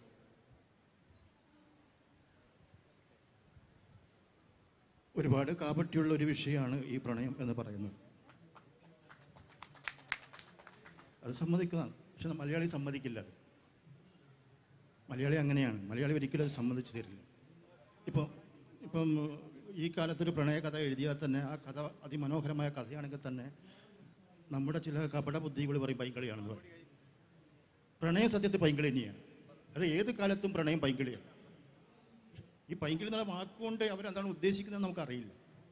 ഒരുപാട് കാപട്യമുള്ള ഒരു വിഷയമാണ് ഈ പ്രണയം എന്ന് പറയുന്നത് അത് സമ്മതിക്കുന്നതാണ് പക്ഷെ മലയാളി സമ്മതിക്കില്ല അത് മലയാളി അങ്ങനെയാണ് മലയാളി ഒരിക്കലും അത് സമ്മതിച്ചു തരില്ല ഇപ്പോൾ ഇപ്പം ഈ കാലത്തൊരു പ്രണയ കഥ എഴുതിയാൽ തന്നെ ആ കഥ അതിമനോഹരമായ കഥയാണെങ്കിൽ തന്നെ നമ്മുടെ ചില കപട ബുദ്ധികൾ പറയും പൈങ്കളിയാണെന്ന് പറയും പ്രണയ സത്യത്തിൽ പൈങ്കളി തന്നെയാണ് അത് ഏത് കാലത്തും പ്രണയം പൈങ്കളിയാണ് ഈ പൈങ്കിളി എന്നുള്ള വാക്കുകൊണ്ട് അവരെന്താണ് ഉദ്ദേശിക്കുന്നത് നമുക്കറിയില്ല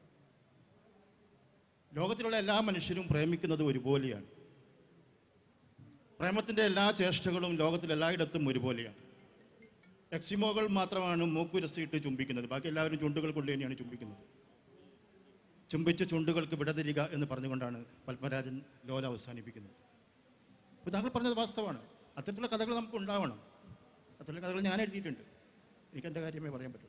ലോകത്തിലുള്ള എല്ലാ മനുഷ്യരും പ്രേമിക്കുന്നത് ഒരുപോലെയാണ് പ്രേമത്തിൻ്റെ എല്ലാ ചേഷ്ടകളും ലോകത്തിൽ എല്ലായിടത്തും ഒരുപോലെയാണ് എക്സിമോകൾ മാത്രമാണ് മൂക്കുരസിയിട്ട് ചുംബിക്കുന്നത് ബാക്കി എല്ലാവരും ചുണ്ടുകൾ കൊണ്ട് തന്നെയാണ് ചുംബിക്കുന്നത് ചുംബിച്ച ചുണ്ടുകൾക്ക് വിടതിരിക എന്ന് പറഞ്ഞുകൊണ്ടാണ് പത്മരാജൻ ലോല അവസാനിപ്പിക്കുന്നത് അപ്പോൾ താങ്കൾ പറഞ്ഞത് വാസ്തവമാണ് അത്തരത്തിലുള്ള കഥകൾ നമുക്ക് ഉണ്ടാവണം അത്തരത്തിലുള്ള കഥകൾ ഞാൻ എഴുതിയിട്ടുണ്ട് എനിക്ക് എൻ്റെ കാര്യമേ പറയാൻ പറ്റൂ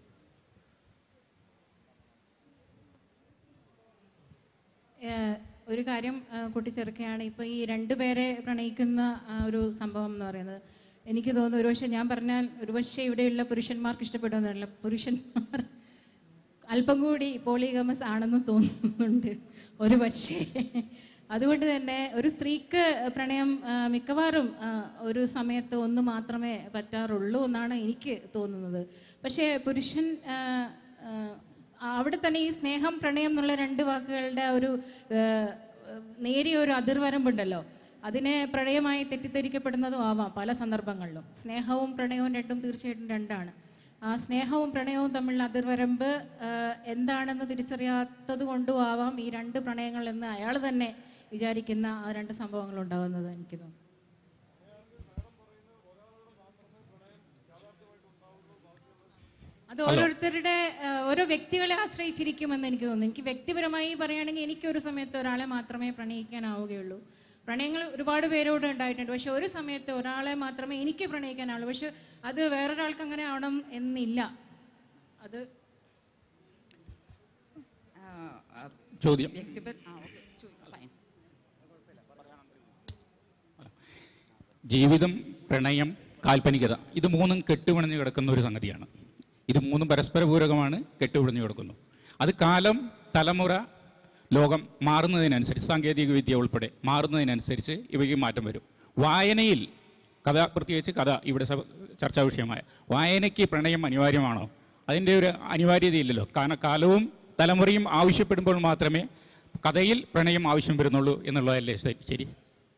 ഏഹ് ഒരു കാര്യം ഏഹ് കൂട്ടിച്ചേർക്കുകയാണ് ഇപ്പോൾ ഈ രണ്ടുപേരെ പ്രണയിക്കുന്ന ആ ഒരു സംഭവം എന്ന് പറയുന്നത് എനിക്ക് തോന്നുന്നു ഒരുപക്ഷെ ഞാൻ പറഞ്ഞാൽ ഒരുപക്ഷെ ഇവിടെയുള്ള പുരുഷന്മാർക്ക് ഇഷ്ടപ്പെടുമെന്നല്ല പുരുഷന്മാർ അല്പം കൂടി പോളിഗമസ് ആണെന്ന് തോന്നുന്നുണ്ട് ഒരു പക്ഷേ അതുകൊണ്ട് തന്നെ ഒരു സ്ത്രീക്ക് പ്രണയം ആ, മിക്കവാറും ആ, ഒരു സമയത്ത് ഒന്ന് മാത്രമേ പറ്റാറുള്ളൂ എന്നാണ് എനിക്ക് തോന്നുന്നത് പക്ഷേ പുരുഷൻ ആ, ആ, അവിടെ തന്നെ ഈ സ്നേഹം പ്രണയം എന്നുള്ള രണ്ട് വാക്കുകളുടെ ആ ഒരു ആ, നേരിയ ഒരു അതിർവരമ്പുണ്ടല്ലോ അതിനെ പ്രണയമായി തെറ്റിദ്ധരിക്കപ്പെടുന്നതും ആവാം പല സന്ദർഭങ്ങളിലും സ്നേഹവും പ്രണയവും രണ്ടും തീർച്ചയായിട്ടും രണ്ടാണ് ആ സ്നേഹവും പ്രണയവും തമ്മിലുള്ള അതിർവരമ്പ് ആ, എന്താണെന്ന് തിരിച്ചറിയാത്തത് കൊണ്ടും ആവാം ഈ രണ്ട് പ്രണയങ്ങൾ എന്ന് അയാൾ തന്നെ വിചാരിക്കുന്ന ആ രണ്ട് സംഭവങ്ങൾ ഉണ്ടാകുന്നത് എനിക്ക് തോന്നുന്നു അത് ഓരോരുത്തരുടെ ആ, ഓരോ വ്യക്തികളെ ആശ്രയിച്ചിരിക്കുമെന്ന് എനിക്ക് തോന്നുന്നു എനിക്ക് വ്യക്തിപരമായി പറയുകയാണെങ്കിൽ എനിക്ക് ഒരു സമയത്ത് ഒരാളെ മാത്രമേ പ്രണയിക്കാനാവുകയുള്ളൂ പ്രണയങ്ങൾ ഒരുപാട് പേരോട് ഉണ്ടായിട്ടുണ്ട് പക്ഷെ ഒരു സമയത്ത് ഒരാളെ മാത്രമേ എനിക്ക് പ്രണയിക്കാനാവുള്ളൂ പക്ഷെ അത് വേറൊരാൾക്ക് അങ്ങനെ ആവണം എന്നില്ല അത് ചോദ്യം വ്യക്തിപര ആ ഓക്കെ ഫൈൻ ജീവിതം പ്രണയം കാൽപ്പനികത ഇത് മൂന്നും കെട്ടുപിണഞ്ഞ് കിടക്കുന്ന ഒരു സംഗതിയാണ് ഇത് മൂന്നും പരസ്പര പൂരകമാണ് കെട്ടുപിണഞ്ഞ് കിടക്കുന്നു അത് കാലം തലമുറ ലോകം മാറുന്നതിനനുസരിച്ച് സാങ്കേതിക വിദ്യ ഉൾപ്പെടെ മാറുന്നതിനനുസരിച്ച് ഇവയ്ക്ക് മാറ്റം വരും വായനയിൽ കഥ പ്രത്യേകിച്ച് കഥ ഇവിടെ സഭ- ചർച്ചാ വിഷയമായ വായനയ്ക്ക് പ്രണയം അനിവാര്യമാണോ അതിൻ്റെ ഒരു അനിവാര്യതയില്ലല്ലോ കാരണം കാലവും തലമുറയും ആവശ്യപ്പെടുമ്പോൾ മാത്രമേ കഥയിൽ പ്രണയം ആവശ്യം വരുന്നുള്ളൂ എന്നുള്ളതല്ലേ ശ- ശരി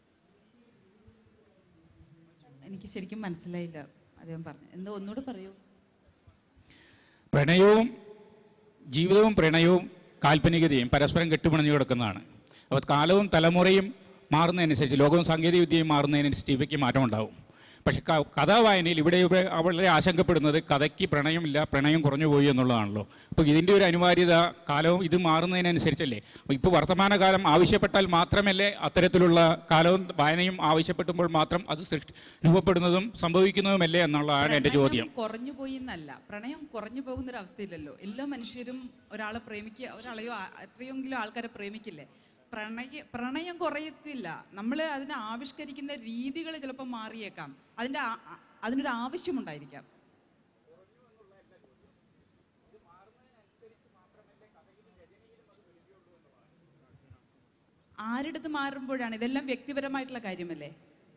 എനിക്ക് ശരിക്കും മനസ്സിലായില്ല അദ്ദേഹം പറഞ്ഞു എന്താ ഒന്നുകൂടെ പറയൂ പ്രണയവും ജീവിതവും പ്രണയവും കാൽപ്പനികതയും പരസ്പരം കെട്ടുപിണഞ്ഞു കിടക്കുന്നതാണ് അപ്പോൾ കാലവും തലമുറയും മാറുന്നതനുസരിച്ച് ലോകവും സാങ്കേതിക വിദ്യയും മാറുന്നതിനനുസരിച്ച് ഇവയ്ക്ക് മാറ്റം ഉണ്ടാവും പക്ഷെ ക- കഥാവായനയിൽ ഇവിടെ ഇവിടെ വളരെ ആശങ്കപ്പെടുന്നത് കഥയ്ക്ക് പ്രണയമില്ല പ്രണയം കുറഞ്ഞു പോയി എന്നുള്ളതാണല്ലോ അപ്പോൾ ഇതിൻ്റെ ഒരു അനിവാര്യത കാലവും ഇത് മാറുന്നതിനനുസരിച്ചല്ലേ അപ്പോൾ ഇപ്പോൾ വർത്തമാനകാലം ആവശ്യപ്പെട്ടാൽ മാത്രമല്ലേ അത്തരത്തിലുള്ള കാലവും വായനയും ആവശ്യപ്പെട്ടുമ്പോൾ മാത്രം അത് സൃഷ്ടി രൂപപ്പെടുന്നതും സംഭവിക്കുന്നതുമല്ലേ എന്നുള്ളതാണ് എൻ്റെ ചോദ്യം പ്രണയം കുറഞ്ഞു പോയി എന്നല്ല പ്രണയം കുറഞ്ഞു പോകുന്ന ഒരു അവസ്ഥയില്ലല്ലോ എല്ലാ മനുഷ്യരും ഒരാളെ പ്രേമിക്കുക ഒരാളെയോ ആ- എത്രയെങ്കിലും ആൾക്കാരെ പ്രേമിക്കില്ലേ പ്രണയ പ്രണയം കുറയത്തില്ല നമ്മൾ അതിനെ ആവിഷ്കരിക്കുന്ന രീതികൾ ചിലപ്പോൾ മാറിയേക്കാം അതിൻ്റെ ആ- ആ- അതിനൊരു ആവശ്യമുണ്ടായിരിക്കാം ആരെടുത്ത് മാറുമ്പോഴാണ് ഇതെല്ലാം വ്യക്തിപരമായിട്ടുള്ള കാര്യമല്ലേ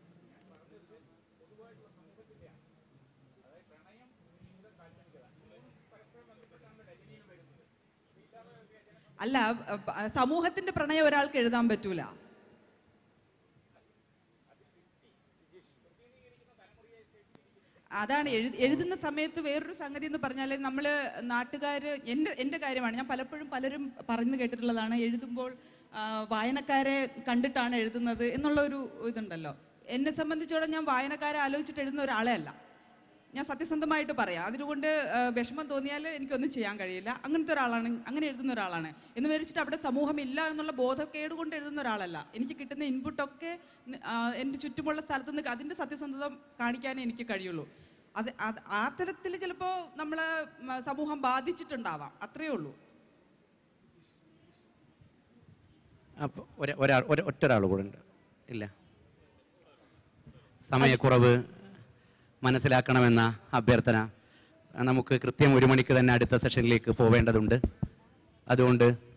അല്ല അ, പ- സമൂഹത്തിന്റെ പ്രണയം ഒരാൾക്ക് എഴുതാൻ പറ്റൂല അതാണ് എഴു എഴുതുന്ന സമയത്ത് വേറൊരു സംഗതി എന്ന് പറഞ്ഞാൽ നമ്മൾ നാട്ടുകാർ എൻ്റെ എൻ്റെ കാര്യമാണ് ഞാൻ പലപ്പോഴും പലരും പറഞ്ഞു കേട്ടിട്ടുള്ളതാണ് എഴുതുമ്പോൾ ആ, വായനക്കാരെ കണ്ടിട്ടാണ് എഴുതുന്നത് എന്നുള്ള ഒരു ഇതുണ്ടല്ലോ എന്നെ സംബന്ധിച്ചോളം ഞാൻ വായനക്കാരെ ആലോചിച്ചിട്ട് എഴുതുന്ന ഒരാളെ അല്ല ഞാൻ സത്യസന്ധമായിട്ട് പറയാം അതിനുകൊണ്ട് ആ, വിഷമം തോന്നിയാൽ എനിക്കൊന്നും ചെയ്യാൻ കഴിയില്ല അങ്ങനത്തെ ഒരാളാണ് അങ്ങനെ എഴുതുന്ന ഒരാളാണ് എന്ന് വിചാരിച്ചിട്ട് അവിടെ സമൂഹം ഇല്ല എന്നുള്ള ബോധക്കേട് കൊണ്ട് എഴുതുന്ന ഒരാളല്ല എനിക്ക് കിട്ടുന്ന ഇൻപുട്ടൊക്കെ ആ, എൻ്റെ ചുറ്റുമുള്ള സ്ഥലത്ത് നിന്ന് അതിൻ്റെ സത്യസന്ധത കാണിക്കാനേ എനിക്ക് കഴിയുള്ളൂ അത് അത് ആ തരത്തിൽ ചിലപ്പോൾ നമ്മളെ മ, സമൂഹം ബാധിച്ചിട്ടുണ്ടാവാം അത്രയേ ഉള്ളൂ അപ്പോൾ ഒരാൾ ഒരു ഒറ്റൊരാൾ കൂടെ ഉണ്ട് ഇല്ല സമയക്കുറവ് മനസ്സിലാക്കണമെന്ന അഭ്യർത്ഥന നമുക്ക് കൃത്യം ഒരു മണിക്ക് തന്നെ അടുത്ത സെഷനിലേക്ക് പോവേണ്ടതുണ്ട് അതുകൊണ്ട്